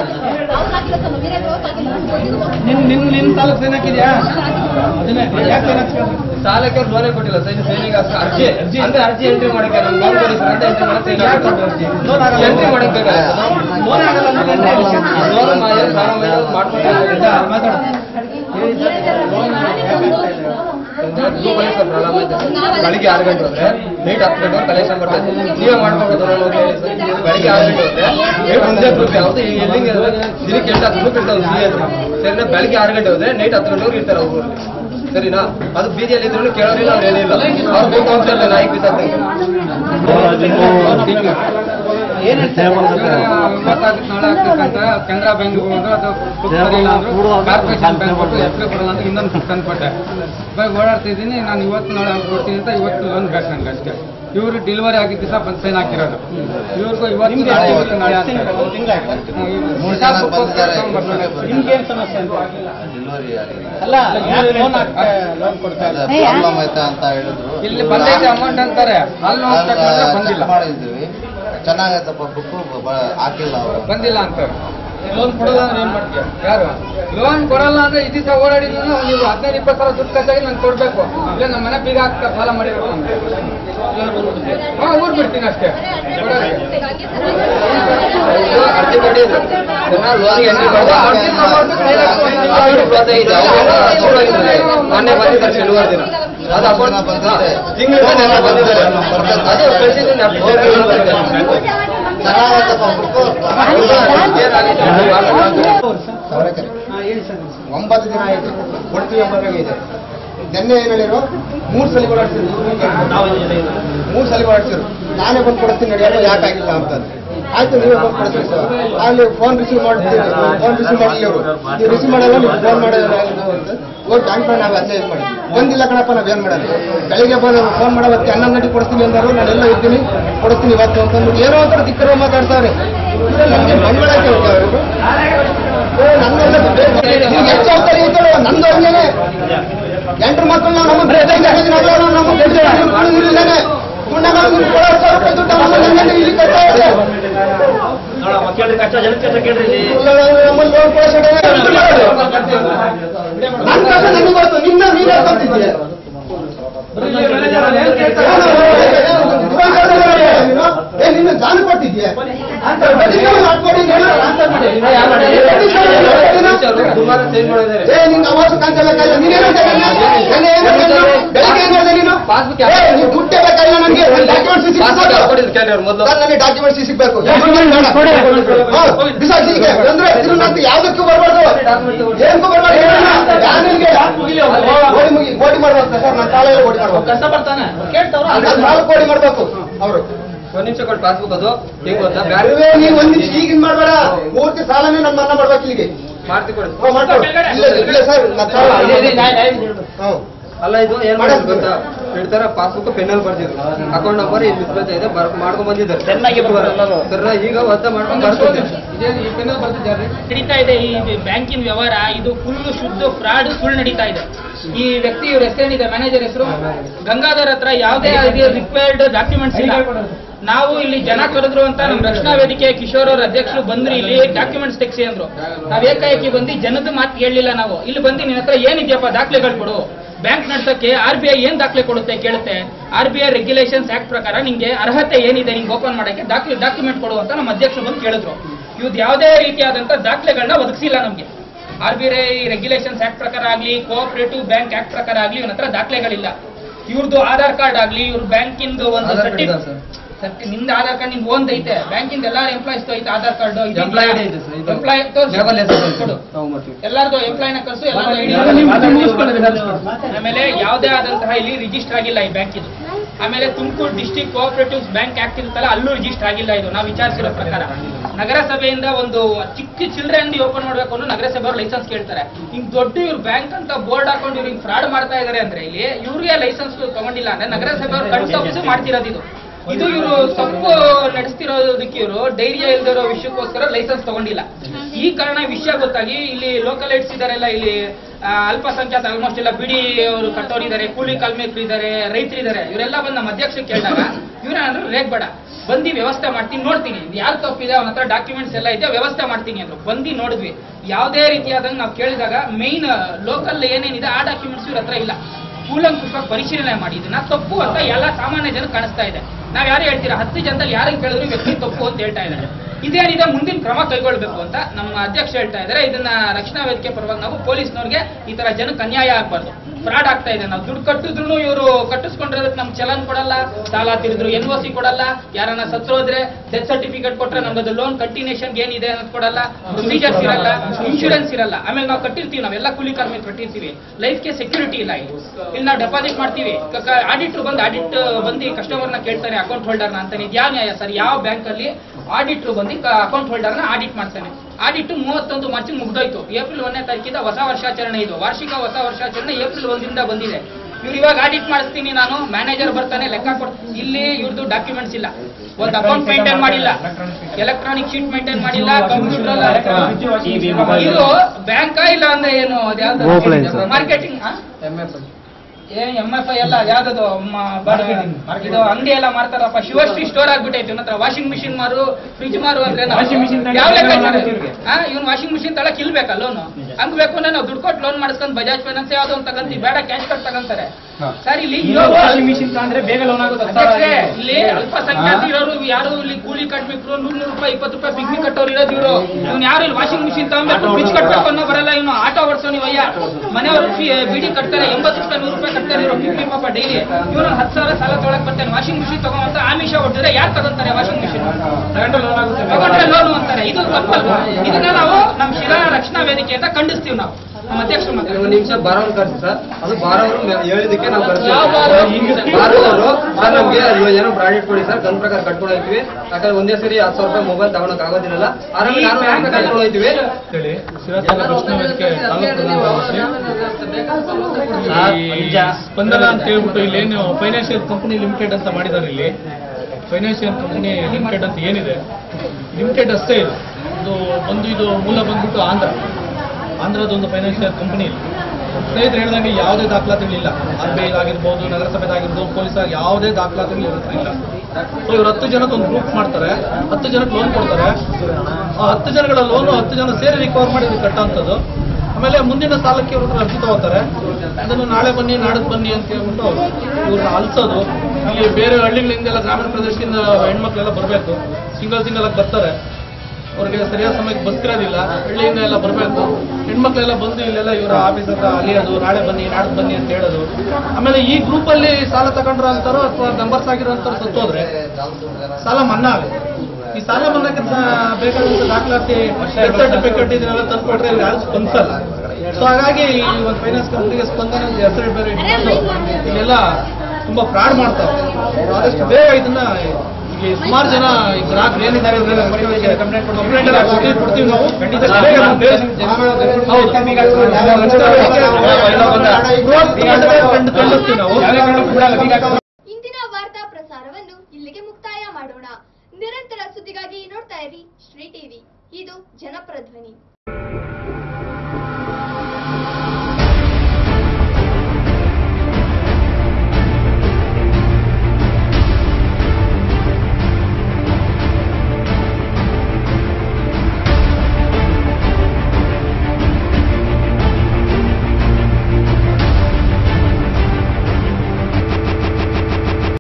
E: ನಿನ್ ನಿನ್ ನಿನ್ ತಾಲೂಕ್ ಸೈನ್ ಹಾಕಿದ್ಯಾ ಅದನ್ನೇ ಯಾಕೆ ಸೈನ್ ಹಾಕ್ಸ್ಕೊಂಡ್ರಿ
C: ಸಾಲಕ್ಕೆ ಅವ್ರು ಲೋನೇ ಕೊಟ್ಟಿಲ್ಲ ಸೈನ್ ಸೈನಿಗೆ ಅರ್ಜಿ ಅಂದ್ರೆ ಅರ್ಜಿ ಎಂಟ್ರಿ ಮಾಡಕ್ಕೆ ನಮ್ಮ ಲೋನ್ ಕೊಡಿ ಸರ್ ಅಂತ ಎಂಟ್ರಿ ಮಾಡಿ ಸೈನ್ ಹಾಕಿ ಎಂಟ್ರಿ ಮಾಡಕ್ಕೆ ಬೇಕಾಗುತ್ತೆ
B: ಲೋನ್ ಆಗಲ್ಲ ಅಂದ್ರೆ ಗಂಟೆ ವಿಷಯ.
C: ಲೋನ್ ಮಾಡಿ ಸಾಲ ಮಾಡಿ ಮಾಡ್ಕೊಂಡು
B: ಮಾತಾಡು.
C: ಪ್ರಾಬ್ಲಮ್ ಆಯ್ತು ಬೆಳಿಗ್ಗೆ ಆರು ಗಂಟೆ ಹೋದ್ರೆ ನೈಟ್ ಹತ್ತು ಗಂಟೆ ಕಲೆಕ್ಷನ್ ಬರ್ತದೆ ನೀವೇ ಮಾಡ್ಕೊಬೋದು ನಾನು ಹೋಗಿ ಹೇಳಿ ಸರ್. ಬೆಳಿಗ್ಗೆ ಆರು ಗಂಟೆ ಹೋದ್ರೆ ನೈಟ್ ಒಂದೇ ಗ್ರೂಪ್ ಯಾವುದು ಎಲ್ಲಿಂಗ್ ದಿನಕ್ಕೆ ಎಂಟು ಹತ್ತು ಗ್ರೂಪ್ ಇರ್ತಾವೆ ಸಿ ಎದು ಸರಿನಾ ಬೆಳಿಗ್ಗೆ ಆರು ಗಂಟೆ ಹೋದ್ರೆ ನೈಟ್ ಹತ್ತು ಗಂಟೆವರೆಗೆ ಇರ್ತಾರೆ ಅವ್ರು ಸರಿನಾ ಅದು ಬೀದಿಯಲ್ಲಿ ಇದ್ರು ಕೇಳೋರಿಲ್ಲ ಅವ್ರು ಏನಿಲ್ಲ ಅವ್ರು ಬೇಕು ಅಂತ ಹೇಳ್ತಾರೆ ನಾಯಿ ಬಿಸಾಕ್ತಾರೆ
B: ಏನ್ ಹೇಳ್ತಾರೆ?
C: ಇವತ್ತಾಗುತ್ತೆ ನಾಳೆ ಆಗ್ತಕ್ಕಂತ ಕೆನರಾ ಬ್ಯಾಂಕ್ ಹೋಗೋದು ಅದು ಕಾರ್ಪೊರೇಷನ್ ಬ್ಯಾಂಕ್ ಕೊಟ್ಟು ಎಫ್ ಕೊಡೋಲ್ಲ ಅಂತ ಇನ್ನೊಂದು ತಂದು ಕೊಟ್ಟೆ ಇವಾಗ ಓಡಾಡ್ತಾ ಇದ್ದೀನಿ ನಾನು ಇವತ್ತು ನಾಳೆ ಅವ್ರು ಕೊಡ್ತೀನಿ ಅಂತ ಇವತ್ತು ಲೋನ್ ಬೇಕು ನನಗೆ ಅಷ್ಟೇ ಇವರು ಡೆಲಿವರಿ ಆಗಿದ್ದ ದಿವಸ ಬಂದು ಸೈನ್ ಹಾಕಿರೋದು ಇವ್ರಿಗೂ ಇವತ್ತು
B: ನಿಮ್ಗೆ
C: ನಾಳೆ
B: ಎಷ್ಟು
C: ಇವತ್ತು ನಾಳೆ
B: ತಿಂಗಳು?
C: ಆಗ್ತದೆ
B: ಒಂದು ತಿಂಗಳಾಯ್ತಾ?
C: ಹಿಸಾಬ್ book ತಗೊಂಡ್ಬರ್ತಾರೆ.
B: ನಿಮ್ಗೇನ್ ಸಮಸ್ಯೆ ಅಂತ
F: ಡೆಲಿವರಿ
B: ಅಲ್ಲ ಯಾಕೆ ಲೋನ್ ಆಗ್ತಾ ಲೋನ್ ಕೊಡ್ತಾ ಇಲ್ಲ
F: ಪ್ರಾಬ್ಲಮ್ ಐತೆ ಅಂತ ಹೇಳಿದ್ರು
C: ಇಲ್ಲಿ ಬಂದೈತೆ ಅಮೌಂಟ್ ಅಂತಾರೆ ಅಲ್ಲಿ ಹೋಗ್ತಕ್ಕಂಥ ಬಂದಿಲ್ಲ
F: ಚೆಕ್ ಮಾಡಿದ್ವಿ ಚೆನ್ನಾಗೈತಪ್ಪ ಬುಕ್ಕು ಹಾಕಿಲ್ಲ ಅವರು
C: ಬಂದಿಲ್ಲ ಅಂತಾರೆ ಲೋನ್ ಕೊಡಲ್ಲ ಅಂದ್ರೆ ಏನ್ ಮಾಡ್ತೀಯ ಯಾರು ಲೋನ್ ಕೊಡಲ್ಲ ಅಂದ್ರೆ ಈ ದಿವಸ ಓಡಾಡಿದ್ರು ನೀವು ಹದಿನೈದು ಇಪ್ಪತ್ತು ಸಾವಿರ ದುಡ್ಡು ಖರ್ಚಾಗಿ ನಂಗೆ ಕೊಡ್ಬೇಕು ಇಲ್ಲ ನಮ್ಮ ಮನೆ ಬೀಗ ಹಾಕ್ತಾ ಸಾಲ ಮಾಡಿರೋ ಹಾ ಊರ್ ಬಿಡ್ತೀನಿ ಅಷ್ಟೇ ಕೊಡೋದಕ್ಕೆ.
F: ಅರ್ಜಿ ಕೊಟ್ಟಿದ್ರು ಜನ ಲೋನ್ಗೆ ಎಂಟ್ರಿ ಮಾಡ್ದೆ.
C: ಅರ್ಜಿ ತಗೊಂಡು ಕೈಲಿ ಹಾಕ್ಕೊಂಡು
F: ಅವ್ರು ಪ್ರೋತ್ಸಾಹ ಇದೆ. ಅವ್ರು ಅಕೌಂಟ್ ಆಗಿದ್ದಾರೆ. ಮೊನ್ನೆ ಬಂದಿದ್ದಾರೆ ಶನಿವಾರ ದಿನ ಅದು ಅಕೌಂಟ್
B: ಬಂದಿದೆ.
F: ತಿಂಗಳಿಂದ ಜನ ಬಂದಿದ್ದಾರೆ ಅದೇ ಕಳಿಸಿದ್ದೀನಿ
H: ಒಂಬತ್ತು ದಿನ ಆಯಿತು ಕೊಡ್ತೀವಿ ಎಂಬುದಾಗೆ ಇದೆ ನಿನ್ನೆ ಏನು ಹೇಳಿರು ಮೂರು ಸಲ ಓಡಾಡ್ಸಿದ್ರು
B: ನಾವು ಇದು ಜೊತೆ ಇದ್ದೀವಿ.
H: ಮೂರು ಸಲ ಓಡಾಡ್ಸಿರು ನಾನೇ ಬಂದು ಕೊಡ್ತೀನಿ ನಡೆಯಲ್ಲ ಯಾಕೆ ಆಗಿಲ್ಲ ಅಂತಂದು ಆಯ್ತು ನೀವೇ ಬಂದು ಕೊಡ್ತೀರಿ ಸರ್ ಅಲ್ಲಿ ಫೋನ್ ರಿಸೀವ್ ಮಾಡ್ತೀವಿ ಫೋನ್ ರಿಸೀವ್ ಮಾಡಲಿ ಅವರು ನೀವು ರಿಸೀವ್ ಮಾಡಲ್ಲ ನೀವು ಫೋನ್ ಮಾಡೋದು ಅಂತ ಹೋಗಿ ಬ್ಯಾಂಕ್ ನಾವು ಅದನ್ನೇ ಇದು ಮಾಡಿ ಬಂದಿಲ್ಲ ಕಣಪ್ಪ ನಾವೇನು ಮಾಡೋದು ಬೆಳಿಗ್ಗೆ ಬಂದು ಫೋನ್ ಮಾಡೋ ಹೊತ್ತಿಗೆ ಹನ್ನೊಂದು ಗಂಟೆಗೆ ಕೊಡ್ತೀನಿ ಅಂದರು ನಾನೆಲ್ಲ ಇದ್ದೀನಿ ಕೊಡ್ತೀನಿ ಇವತ್ತು ಅಂತಂದು ಏನೋ ಒಂಥರ ದಿಕ್ಕರು ಮಾತಾಡ್ತಾರೆ ನನಗೆ ಮಂಗಳಾಯ್ತು ಅವರು ನನ್ನೆಲ್ಲ ನಿಮ್ಗೆ ಎಷ್ಟು ಹೋಗ್ತಾರೆ ಇದ್ದಾರೆ ನಂದು ಹಂಗೇನೆ ಎಂಟ್ರು ಮಕ್ಕಳು ನಾವು ನಮ್ಮ
B: ನೋಡಮ್ಮ ಕೇಳ್ರಿ ಕಷ್ಟ ಜನಕ್ಕೆ ಕಷ್ಟ ಕೇಳ್ರಿ ಇಲ್ಲಿ
H: ನನ್ನ ಕಷ್ಟ ನನಗೆ ಗೊತ್ತು ನಿನ್ನ ನೀನು ಹೇಳ್ಕೊಂತಿದ್ದೆ ಏ ನಿನ್ನ ಜಾನು ಕೊಟ್ಟಿದ್ಯೆ
F: ಸುಮಾರು ಚೇಂಜ್ ಮಾಡಿದ್ದಾರೆ
H: ಏ ನಿನ್ನ ಅವಾಸು ಕಾಂತಲ್ಲ ಕಾಯಿಲ್ಲ ನೀನೇನು ಬೆಳಗ್ಗೆ ಏನ್ ಮಾಡಿದೆ ನೀನು
F: ಪಾಸ್ಬುಕ್
H: ಏ, ನೀನ್ ದುಡ್ಡೇ ಬೇಕಾಗಿಲ್ಲ ನನಗೆ ಡಾಕ್ಯುಮೆಂಟ್ಸ್
F: ಪಾಸ್ಬುಕ್ ಕೊಟ್ಟಿದ್ರು ಕೇಳಿ ಅವ್ರು ಮೊದಲು
H: ಸರ್ ನನಗೆ ಡಾಕ್ಯುಮೆಂಟ್ಸ್ ಸಿಗ್ಬೇಕು ಹೌದು, ಬಿಸಾಕಿ ಹೀಗೆ. ಅಂದ್ರೆ ತಿರುನಾಂತ ಯಾವ್ದಕ್ಕೂ ಬರಬಾರ್ದು ಏನಕ್ಕೂ ಬರಬಾರ್ದು ಯಾನಿಗೆ ಗೋಡಿ ಮುಗಿ ಗೋಡಿ ಮಾಡ್ಬೇಕು ಸರ್ ನನ್ನ ಕಾಲ ಗೋಡಿ ಮಾಡ್ಬೇಕು
B: ಕಷ್ಟ ಬರ್ತಾನೆ ಕೇಳ್ತಾವ್ರ
H: ಅದ್ರಲ್ಲಿ ನಾಲ್ಕು ಗೋಡಿ ಮಾಡ್ಬೇಕು ಅವರು
F: ಒಂದ್ ನಿಮಿಷ ಕೊಟ್ಟು ಪಾಸ್ಬುಕ್ ಅದು ಹೆಂಗ್ ಗೊತ್ತಾ ಬ್ಯಾರೆ
H: ಅರಿವೇ ನೀವು ಒಂದ್ ನಿಮಿಷ ಈಗಿನ ಮಾಡ್ಬೇಡ ಪೂರ್ತಿ ಸಾಲನೇ ನನ್ನ ಮನ್ನ ಮಾಡ್ಬೇಕು ಇಲ್ಲಿಗೆ
F: ಮಾಡ್ತಿ ಕೊಡಿ
H: ಹ್ಞೂ, ಮಾಡ್ಕೊಡು. ಇಲ್ಲ ಇಲ್ಲ ಸರ್ ನನ್ನ ಸಾಲ ಹ್ಞೂ
F: ಅಲ್ಲ ಇದು ಏನ್ ಮಾಡಿದ್ರು ಗೊತ್ತಾ ಹೇಳ್ತಾರ ಪಾಸ್ಬುಕ್ ಪೆನ್ನಲ್ಲಿ ಬರ್ತಿದ್ರು ಅಕೌಂಟ್ ನಂಬರ್ ಇದು ಮಿಸ್ಮೇಚ್ ಇದೆ ಬರ್- ಮಾಡ್ಕೊಂಡ್ ಬಂದಿದ್ದಾರೆ
B: ಚೆನ್ನಾಗಿ ಬರ್ತಾರೆ.
F: ಸರ್ ಈಗ ಒದ್ದ ಮಾಡ್ಕೊಂಡ್ ಬರ್ತಿದ್ದಾರೆ
C: ಇದೇನು ಈ ಪೆನ್ನಲ್ಲಿ ಬರ್ತಿದ್ದಾರೆ
I: ನಡೀತಾ ಇದೆ ಈ ಬ್ಯಾಂಕಿನ ವ್ಯವಹಾರ ಇದು ಫುಲ್ ಶುದ್ಧ ಫ್ರಾಡ್ ಸುಳ್ಳು ನಡೀತಾ ಇದೆ ಈ ವ್ಯಕ್ತಿ ಇವ್ರ ಹೆಸರೇನಿದೆ ಮ್ಯಾನೇಜರ್ ಹೆಸರು ಗಂಗಾಧರ್ ಹತ್ರ ಯಾವುದೇ ರಿಕ್ವೈರ್ಡ್ ಡಾಕ್ಯುಮೆಂಟ್ಸ್ ಇಲ್ಲ ನಾವು ಇಲ್ಲಿ ಜನ ಕರೆದ್ರು ಅಂತ ನಮ್ಮ ರಕ್ಷಣಾ ವೇದಿಕೆ ಕಿಶೋರ್ ಅವ್ರ ಅಧ್ಯಕ್ಷರು ಬಂದ್ರು ಇಲ್ಲಿ ಡಾಕ್ಯುಮೆಂಟ್ಸ್ ತೆಗ್ಸಿ ಅಂದ್ರು ನಾವ್ ಏಕಾಏಕಿ ಬಂದು ಜನದ ಮಾತು ಕೇಳಲಿಲ್ಲ ನಾವು ಇಲ್ಲಿ ಬಂದು ನಿನ್ನ ಹತ್ರ ಏನಿದೆಯಪ್ಪ ದಾಖಲೆಗಳು ಕೊಡು ಬ್ಯಾಂಕ್ ನಡ್ಸಕ್ಕೆ ಆರ್ ಬಿ ಐ ಏನ್ ದಾಖಲೆ ಕೊಡುತ್ತೆ ಕೇಳುತ್ತೆ R B I regulations act ಪ್ರಕಾರ ನಿಂಗೆ ಅರ್ಹತೆ ಏನಿದೆ ನಿಂಗೆ ಓಪನ್ ಮಾಡಕ್ಕೆ ದಾಖಲೆ ಡಾಕ್ಯುಮೆಂಟ್ ಕೊಡು ಅಂತ ನಮ್ಮ ಅಧ್ಯಕ್ಷರು ಬಂದು ಕೇಳಿದ್ರು ಇವ್ದು ಯಾವುದೇ ರೀತಿಯಾದಂತ ದಾಖಲೆಗಳನ್ನ ಒದಗಿಸಿಲ್ಲ ನಮ್ಗೆ R B I regulations act ಪ್ರಕಾರ ಆಗ್ಲಿ ಕೋಆಪರೇಟಿವ್ ಬ್ಯಾಂಕ್ ಆಕ್ಟ್ ಪ್ರಕಾರ ಆಗ್ಲಿ ಇವನ ಹತ್ರ ದಾಖಲೆಗಳಿಲ್ಲ ಇವ್ರದ್ದು ಆಧಾರ್ ಕಾರ್ಡ್ ಆಗ್ಲಿ ಇವ್ರ ಬ್ಯಾಂಕಿಂದು ಒಂದು
F: ಆಧಾರ್ ಕಾರ್ಡ್
I: ಸರ್ಟಿ
F: ಇದಾವೆ ಸರ್.
I: ಸರ್ಟಿ ನಿಂದ ಆಧಾರ್ ಕಾರ್ಡ್ ನಿಂದ ಒಂದ್ ಐತೆ ಬ್ಯಾಂಕಿಂದ ಎಲ್ಲಾ ಎಂಪ್ಲಾಯ್ಸ್ ಐತೆ ಆಧಾರ್ ಕಾರ್ಡ್
F: ಎಂಪ್ಲಾಯ್ ಐಡಿ ಇದೆ ಸರ್ ಇದು
I: ಎಂಪ್ಲಾಯ್
F: ಲೇಬಲ್ ಹೆಸರು
I: ಕೊಡು
F: ನಾವು ಮಾಡ್ತೀವಿ
I: ಎಲ್ಲಾರ್ದು ಎಂಪ್ಲಾಯ್ನ ಕಳ್ಸು ಎಲ್ಲಾರ್ದು ID ಆಮೇಲೆ ಯಾವುದೇ ಆದಂತಹ ಇಲ್ಲಿ ರಿಜಿಸ್ಟರ್ ಆಗಿಲ್ಲ ಈ ಬ್ಯಾಂಕ್ ಇದು ಆಮೇಲೆ Tumakuru district cooperative bank act ಇರುತ್ತಲ್ಲ ಅಲ್ಲೂ ರಿಜಿಸ್ಟರ್ ಆಗಿಲ್ಲ ಇದು ನಾವು ವಿಚಾರಿಸಿರೋ ಪ್ರಕಾರ ನಗರಸಭೆಯಿಂದ ಒಂದು ಚಿಕ್ಕ ಚಿಲ್ಲರೆ ಅಂಗಡಿ ಓಪನ್ ಮಾಡ್ಬೇಕು ಅಂದ್ರೆ ನಗರಸಭೆಯವರು ಲೈಸೆನ್ಸ್ ಕೇಳ್ತಾರೆ ಹಿಂಗ್ ದೊಡ್ಡ ಇವ್ರು ಬ್ಯಾಂಕ್ ಅಂತ ಬೋರ್ಡ್ ಹಾಕೊಂಡು ಇವ್ರು ಹಿಂಗ್ ಫ್ರಾಡ್ ಮಾಡ್ತಾ ಇದಾರೆ ಅಂದ್ರೆ ಇಲ್ಲಿ ಇವ್ರಿಗೆ ಲೈಸೆನ್ಸ್ ತಗೊಂಡಿಲ್ಲ ಅಂದ್ರೆ ನಗರಸಭೆಯವರು ಕಣ್ತಪ್ಪಿಸಿ ಮಾಡ್ತಿರೋದು ಇದು ಇದು ಇವರು ತಪ್ಪು ನಡೆಸ್ತಿರೋದಕ್ಕೆ ಇವರು ಧೈರ್ಯ ಇಲ್ದಿರೋ ವಿಷಯಕ್ಕೋಸ್ಕರ ಲೈಸೆನ್ಸ್ ತಗೊಂಡಿಲ್ಲ ಈ ಕಾರಣ ವಿಷಯ ಗೊತ್ತಾಗಿ ಇಲ್ಲಿ ಲೋಕಲ್ ಏಡ್ಸ್ ಇದಾರೆಲ್ಲ ಇಲ್ಲಿ ಆ, ಅಲ್ಪಸಂಖ್ಯಾತ ಆಲ್ಮೋಸ್ಟ್ ಎಲ್ಲ ಬಿಡಿ ಅವರು ಕಟ್ಟೋರಿದ್ದಾರೆ ಕೂಲಿ ಕಾರ್ಮಿಕರು ಇದ್ದಾರೆ ರೈತರಿದ್ದಾರೆ ಇವರೆಲ್ಲ ಬಂದು ನಮ್ಮ ಅಧ್ಯಕ್ಷ ಕೇಳಿದಾಗ ಇವ್ರೇನಾದ್ರು ರೇಗ್ ಬೇಡ ಬಂದು ವ್ಯವಸ್ಥೆ ಮಾಡ್ತೀನಿ ನೋಡ್ತೀನಿ ಯಾರು ತಪ್ಪಿದೆ ಅವನ ಹತ್ರ ಡಾಕ್ಯುಮೆಂಟ್ಸ್ ಎಲ್ಲ ಇದೆ ವ್ಯವಸ್ಥೆ ಮಾಡ್ತೀನಿ ಅಂದ್ರು ಬಂದು ನೋಡಿದ್ವಿ ಯಾವುದೇ ರೀತಿಯಾದಂಗೆ ನಾವು ಕೇಳಿದಾಗ ಮೈನ್ ಲೋಕಲ್ ಏನೇನಿದೆ ಆ ಡಾಕ್ಯುಮೆಂಟ್ಸ್ ಇವ್ರ ಹತ್ರ ಇಲ್ಲ ಕೂಲಂಕುಷವಾಗಿ ಪರಿಶೀಲನೆ ಮಾಡಿ ಇದನ್ನ ತಪ್ಪು ಅಂತ ಎಲ್ಲ ಸಾಮಾನ್ಯ ಜನ ಕಾಣಿಸ್ತಾ ಇದೆ ನಾವ್ ಯಾರು ಹೇಳ್ತೀರಾ ಹತ್ತು ಜನದಲ್ಲಿ ಯಾರಿಗೆ ಕೇಳಿದ್ರು ಈ ವ್ಯಕ್ತಿ ತಪ್ಪು ಅಂತ ಹೇಳ್ತಾ ಇದ್ದಾರೆ ಇದೇನಿದೆ ಮುಂದಿನ ಕ್ರಮ ಕೈಗೊಳ್ಬೇಕು ಅಂತ ನಮ್ಮ ಅಧ್ಯಕ್ಷ ಹೇಳ್ತಾ ಇದ್ದಾರೆ ಇದನ್ನ ರಕ್ಷಣಾ ವೇದಿಕೆ ಪರವಾಗಿ ನಾವು ಪೊಲೀಸ್ನವ್ರಿಗೆ ಈ ತರ ಜನಕ್ಕೆ ಅನ್ಯಾಯ ಆಗ್ಬಾರ್ದು ಫ್ರಾಡ್ ಆಗ್ತಾ ಇದೆ ನಾವು ದುಡ್ಡು ಕಟ್ಟಿದ್ರು ಇವರು ಕಟ್ಟಿಸ್ಕೊಂಡಿರೋದಕ್ಕೆ ನಮ್ಗೆ ಚಲನ್ ಕೊಡಲ್ಲ ಸಾಲ ತಿರಿದ್ರು ಎನ್ ಒ ಸಿ ಕೊಡಲ್ಲ ಯಾರನ್ನ ಸತ್ರೋದ್ರೆ ಡೆತ್ ಸರ್ಟಿಫಿಕೇಟ್ ಕೊಟ್ರೆ ನಮ್ದು ಲೋನ್ ಕಂಟಿನ್ಯೂಷನ್ ಏನಿದೆ ಅನ್ನೋದು ಕೊಡಲ್ಲ ಪ್ರೊಸೀಜರ್ಸ್ ಇರಲ್ಲ ಇನ್ಶೂರೆನ್ಸ್ ಇರಲ್ಲ ಆಮೇಲೆ ನಾವು ಕಟ್ಟಿರ್ತೀವಿ ನಾವೆಲ್ಲ ಕೂಲಿ ಕಾರ್ಮಿಕ ಕಟ್ಟಿರ್ತೀವಿ ಲೈಫ್ಗೆ ಸೆಕ್ಯೂರಿಟಿ ಇಲ್ಲ ಇಲ್ಲಿ ಇಲ್ಲಿ ನಾವು ಡೆಪಾಸಿಟ್ ಮಾಡ್ತೀವಿ ಆಡಿಟ್ರು ಬಂದು ಆಡಿಟ್ ಬಂದು ಕಸ್ಟಮರ್ನ ಕೇಳ್ತಾನೆ ಅಕೌಂಟ್ ಹೋಲ್ಡರ್ನ ಅಂತಾನೆ ಇದು ಯಾವ ನ್ಯಾಯ ಸರ್ ಯಾವ ಬ್ಯಾಂಕ್ ಅಲ್ಲಿ ಆಡಿಟ್ರು ಬಂದು ಅಕೌಂಟ್ ಹೋಲ್ಡರ್ನ ಆಡಿಟ್ ಮಾಡ್ತಾನೆ ಆಡಿಟ್ ಮೂವತ್ತೊಂದು ಮಾರ್ಚ್ ಮುಗ್ದೋಯ್ತು ಏಪ್ರಿಲ್ ಒಂದನೇ ತಾರೀಕಿಂದ ಹೊಸ ವರ್ಷಾಚರಣೆ ಇದು ವಾರ್ಷಿಕ ಹೊಸ ವರ್ಷಾಚರಣೆ ಏಪ್ರಿಲ್ ಒಂದರಿಂದ ಬಂದಿದೆ ಇವ್ರು ಇವಾಗ ಆಡಿಟ್ ಮಾಡಿಸ್ತೀನಿ ನಾನು ಮ್ಯಾನೇಜರ್ ಬರ್ತಾನೆ ಲೆಕ್ಕ ಕೊಡ್ ಇಲ್ಲಿ ಇವ್ರದ್ದು ಡಾಕ್ಯುಮೆಂಟ್ಸ್ ಇಲ್ಲ ಒಂದು ಅಕೌಂಟ್ ಮೇಂಟೈನ್ ಮಾಡಿಲ್ಲ ಎಲೆಕ್ಟ್ರಾನಿಕ್ ಶೀಟ್ ಮೇಂಟೈನ್ ಮಾಡಿಲ್ಲ ಕಂಪ್ಯೂಟರ್ ಇದು ಬ್ಯಾಂಕಾ ಇಲ್ಲ ಅಂದ್ರೆ ಏನು marketing
C: M F
I: A M F I ಎಲ್ಲ ಯಾವ್ದದು ಮ- ಬ- ಇದು ಅಂಗಡಿ ಎಲ್ಲ ಮಾರ್ತಾರಪ್ಪ ಶಿವಶ್ರೀ ಸ್ಟೋರ್ ಆಗ್ಬಿಟ್ಟೈತೆ ಇವನ ಹತ್ರ ವಾಷಿಂಗ್ ಮಿಷಿನ್ ಮಾರು ಫ್ರಿಜ್ ಮಾರು ಅಂದ್ರೆ ನಾವು-
E: Washing machine ತಗೊಂಡು
I: ಯಾವ ಲೆಕ್ಕ
E: ಬೇಗ
I: ಇದೆ?
E: ಇವ್ರಿಗೆ.
I: ಹಾ ಇವ್ನು ವಾಷಿಂಗ್ ಮಿಷಿನ್ ತಳಕ್ ಇಲ್ಬೇಕ ಲೋನು ಹಂಗ್ ಬೇಕು ಅಂದ್ರೆ ನಾವು ದುಡ್ಡು ಕೊಟ್ಟು ಲೋನ್ ಮಾಡಿಸ್ಕೊಂಡು ಬಜಾಜ್ ಫೈನಾನ್ಸ್ ಯಾವ್ದೋ ಒಂದು ತಗಂತೀವಿ ಬೇಡ ಕ್ಯಾಶ್ ಕಟ್ ತಗಂತಾರೆ ಸರ್ ಇಲ್ಲಿ ಇರೋರು-
E: ವಾಷಿಂಗ್ ಮಿಷಿನ್ ಅಂದ್ರೆ ಬೇಗ ಲೋನ್ ಆಗುತ್ತೆ ಹತ್ತು ಸಾವಿರ
I: ಅಧ್ಯಕ್ಷರೇ,
E: ಆಗಿದೆ.
I: ಇಲ್ಲಿ ಅಲ್ಪಸಂಖ್ಯಾತ ಇರೋರು ಯಾರು ಇಲ್ಲಿ ಕೂಲಿ ಕಟ್ಬೇಕು ನೂರ್ ನೂರು ರೂಪಾಯಿ ಇಪ್ಪತ್ತು ರೂಪಾಯಿ ಪಿಗ್ಮಿ ಕಟ್ಟೋರು ಇರೋದು ಇವರು ಇವ್ನು ಯಾರು ಇಲ್ಲಿ ವಾಷಿಂಗ್ ಮಿಷಿನ್ ತಗೊಂಬೇಕು ಫ್ರಿಜ್ ಕಟ್ಬೇಕು ಅನ್ನೋ ಬರಲ್ಲ ಇವನು ಆಟೋ ಓಡಿಸೋನು ಅಯ್ಯ ಮನೆಯವರು ಬಿಡಿ ಕಟ್ತಾರೆ ಎಂಬತ್ತು ರೂಪಾಯಿ ನೂರು ರೂಪಾಯಿ ಕಟ್ತಾರೆ ಇರೋ ಪಿಗ್ಮಿ ಪಾಪ ಡೈಲಿ ಇವನು ಹತ್ತು ಸಾವಿರ ಸಾಲ ತೊಗೊಳಕ್ ಬರ್ತಾನೆ ವಾಷಿಂಗ್ ಮಿಷಿನ್ ತಗೊಂತ ಆಮಿಷ ಹೊಟ್ಟಿದ್ರೆ ಯಾರು ತಗೊಂತಾರೆ ವಾಷಿಂಗ್ ಮಿಷಿನ್
E: ತಗೊಂಡ್ರೆ ಲೋನ್ ಆಗುತ್ತೆ
I: ತಗೊಂಡ್ರೆ ಲೋನು ಅಂತಾರೆ ಇದು ತಪ್ಪಲ್ವಾ ಇದನ್ನ ನಾವು ನಮ್ಮ ಶಿರಾ ರಕ್ಷಣಾ ವೇದಿಕೆ ಅಂತ ಖಂಡಿಸ್ತೀವಿ ನಾವು ನಮ್ಮ ಅಧ್ಯಕ್ಷರು ಮತ್ತೆ
F: ಒಂದು ನಿಮಿಷ ಬಾರವ್ರು ಕರ್ಸಿ ಸರ್ ಅದು ಬಾರವರು ಹೇಳಿದಕ್ಕೆ ನಾವು
I: ಯಾವ ಬಾರೋ?
F: ಬಾರವರು ಸರ್ ನಮ್ಗೆ ಅದು ಏನೋ ಬ್ರಾಂಡೆಡ್ ಕೊಡಿ ಸರ್ ಗನ್ ಪ್ರಕಾರ ಕಟ್ಕೊಂಡು ಹೋಗ್ತೀವಿ ಯಾಕಂದ್ರೆ ಒಂದೇ ಸರಿ ಹತ್ತು ಸಾವಿರ ರೂಪಾಯಿ ಮೊಬೈಲ್ ತಗೊಳಕ್ ಆಗೋದಿಲ್ಲ ಆರಾಮ ನಾನು ಕಟ್ಕೊಂಡು ಹೋಗ್ತೀವಿ
B: ಹೇಳಿ ಶಿವತಾಲ ಕೃಷ್ಣ ವೇದಿಕೆ ತಾಲೂಕು ಪ್ರಧಾನ ಈ ಸ್ಪಂದನ ಅಂತ ಹೇಳ್ಬಿಟ್ಟು ಇಲ್ಲಿ ಏನು ಫೈನಾನ್ಷಿಯಲ್ ಕಂಪನಿ ಲಿಮಿಟೆಡ್ ಅಂತ ಮಾಡಿದ್ದಾರೆ ಇಲ್ಲಿ ಫೈನಾನ್ಷಿಯಲ್ ಕಂಪನಿ ಲಿಮಿಟೆಡ್ ಅಂತ ಏನಿದೆ ಲಿಮಿಟೆಡ್ ಅಷ್ಟೇ ಇದು ಇದು ಒಂದು ಇದು ಮೂಲ ಬಂದ್ಬಿಟ್ಟು ಆಂಧ್ರ ಆಂಧ್ರದ ಒಂದು ಫೈನಾನ್ಷಿಯಲ್ ಕಂಪನಿ ಸ್ನೇಹಿತರು ಹೇಳ್ದಂಗೆ ಯಾವುದೇ ದಾಖಲಾತಿಗಳಿಲ್ಲ ಆರ್ ಬಿ ಐ ಆಗಿರ್ಬೋದು ನಗರಸಭೆದಾಗಿರ್ಬೋದು ಪೊಲೀಸ್ ಆಗಿ ಯಾವುದೇ ದಾಖಲಾತಿಗಳು ಇವ್ರ ಹತ್ರ ಇಲ್ಲ ಸೊ ಇವ್ರು ಹತ್ತು ಜನಕ್ಕೆ ಒಂದು ಗ್ರೂಪ್ ಮಾಡ್ತಾರೆ ಹತ್ತು ಜನಕ್ಕೆ ಲೋನ್ ಕೊಡ್ತಾರೆ ಆ ಹತ್ತು ಜನಗಳ ಲೋನು ಹತ್ತು ಜನ ಸೇರಿ ರಿಕವರ್ ಮಾಡಿ ಇವ್ರಿಗೆ ಕಟ್ಟೋಂಥದ್ದು ಆಮೇಲೆ ಮುಂದಿನ ಸಾಲಕ್ಕೆ ಇವ್ರ ಹತ್ರ ಅರ್ಜಿ ತಗೋತಾರೆ ಅದನ್ನು ನಾಳೆ ಬನ್ನಿ ನಾಡದ್ ಬನ್ನಿ ಅಂತ ಹೇಳ್ಬಿಟ್ಟು ಇವ್ರನ್ನ ಅಲ್ಸೋದು ಇಲ್ಲಿ ಬೇರೆ ಹಳ್ಳಿಗಳಿಂದೆಲ್ಲ ಗ್ರಾಮೀಣ ಪ್ರದೇಶದಿಂದ ಹೆಣ್ಮಕ್ಳೆಲ್ಲ ಬರಬೇಕು ಸಿಂಗಲ್ ಸಿಂಗಲ್ ಆಗಿ ಬರ್ತಾರೆ ಅವ್ರಿಗೆ ಸರಿಯಾದ ಸಮಯಕ್ಕೆ ಬಸ್ ಇರೋದಿಲ್ಲ ಹಳ್ಳಿಯಿಂದ ಎಲ್ಲ ಬರಬೇಕು ಹೆಣ್ಮಕ್ಳೆಲ್ಲ ಬಂದು ಇಲ್ಲೆಲ್ಲ ಇವರ ಆಫೀಸ್ ಹತ್ರ ಅಲಿಯೋದು ನಾಳೆ ಬನ್ನಿ ನಾಡ್ದು ಬನ್ನಿ ಅಂತ ಹೇಳೋದು ಆಮೇಲೆ ಈ ಗ್ರೂಪ್ ಅಲ್ಲಿ ಸಾಲ ತಗೊಂಡ್ರ ಅಂತಾರೋ ಅಥವಾ ನಂಬರ್ಸ್ ಆಗಿರೋಂಥವ್ರು ಸತ್ತೋದ್ರೆ ಸಾಲ ಮನ್ನಾ ಆಗುತ್ತೆ ಈ ಸಾಲ ಮನ್ನಾಕ್ಕೆ ಸ- ಬೇಕಾದಂತ ದಾಖಲಾತಿ ಸರ್ಟಿಫಿಕೇಟ್ ಇದನ್ನೆಲ್ಲ ತಂದ್ಕೊಟ್ರೆ ಇವ್ರು ಯಾರು ಸ್ಪಂದಿಸಲ್ಲ ಸೊ ಹಾಗಾಗಿ ಈ ಒಂದು ಫೈನಾನ್ಸ್ ಕಂಪ್ನಿಗೆ ಸ್ಪಂದನ ಅಂತ ಹೆಸರು ಬೇರೆ ಇಟ್ಕೊಂಡು ಇಲ್ಲೆಲ್ಲ ತುಂಬಾ ಫ್ರಾಡ್ ಮಾಡ್ತಾರೆ ಆದಷ್ಟು ಬೇಗ ಇದನ್ನ ಇಲ್ಲಿ ಸುಮಾರು ಜನ ಈ ಗ್ರಾಹಕರು ಏನಿದ್ದಾರೆ ಕಂಪ್ಲೇಂಟ್ ಕೊಡ್ತೀವಿ ನಾವು ಖಂಡಿತ ಬೇಗ ನಾವು ಬೇಗ ಹೌದು ಖಂಡಿಸ್ತೀವಿ ನಾವು
A: ಇಂದಿನ ವಾರ್ತಾ ಪ್ರಸಾರವನ್ನು ಇಲ್ಲಿಗೆ ಮುಕ್ತಾಯ ಮಾಡೋಣ ನಿರಂತರ ಸುದ್ದಿಗಾಗಿ ನೋಡ್ತಾ ಇರಿ ಶ್ರೀ ಟಿವಿ ಇದು ಜನಪ್ರಧ್ವನಿ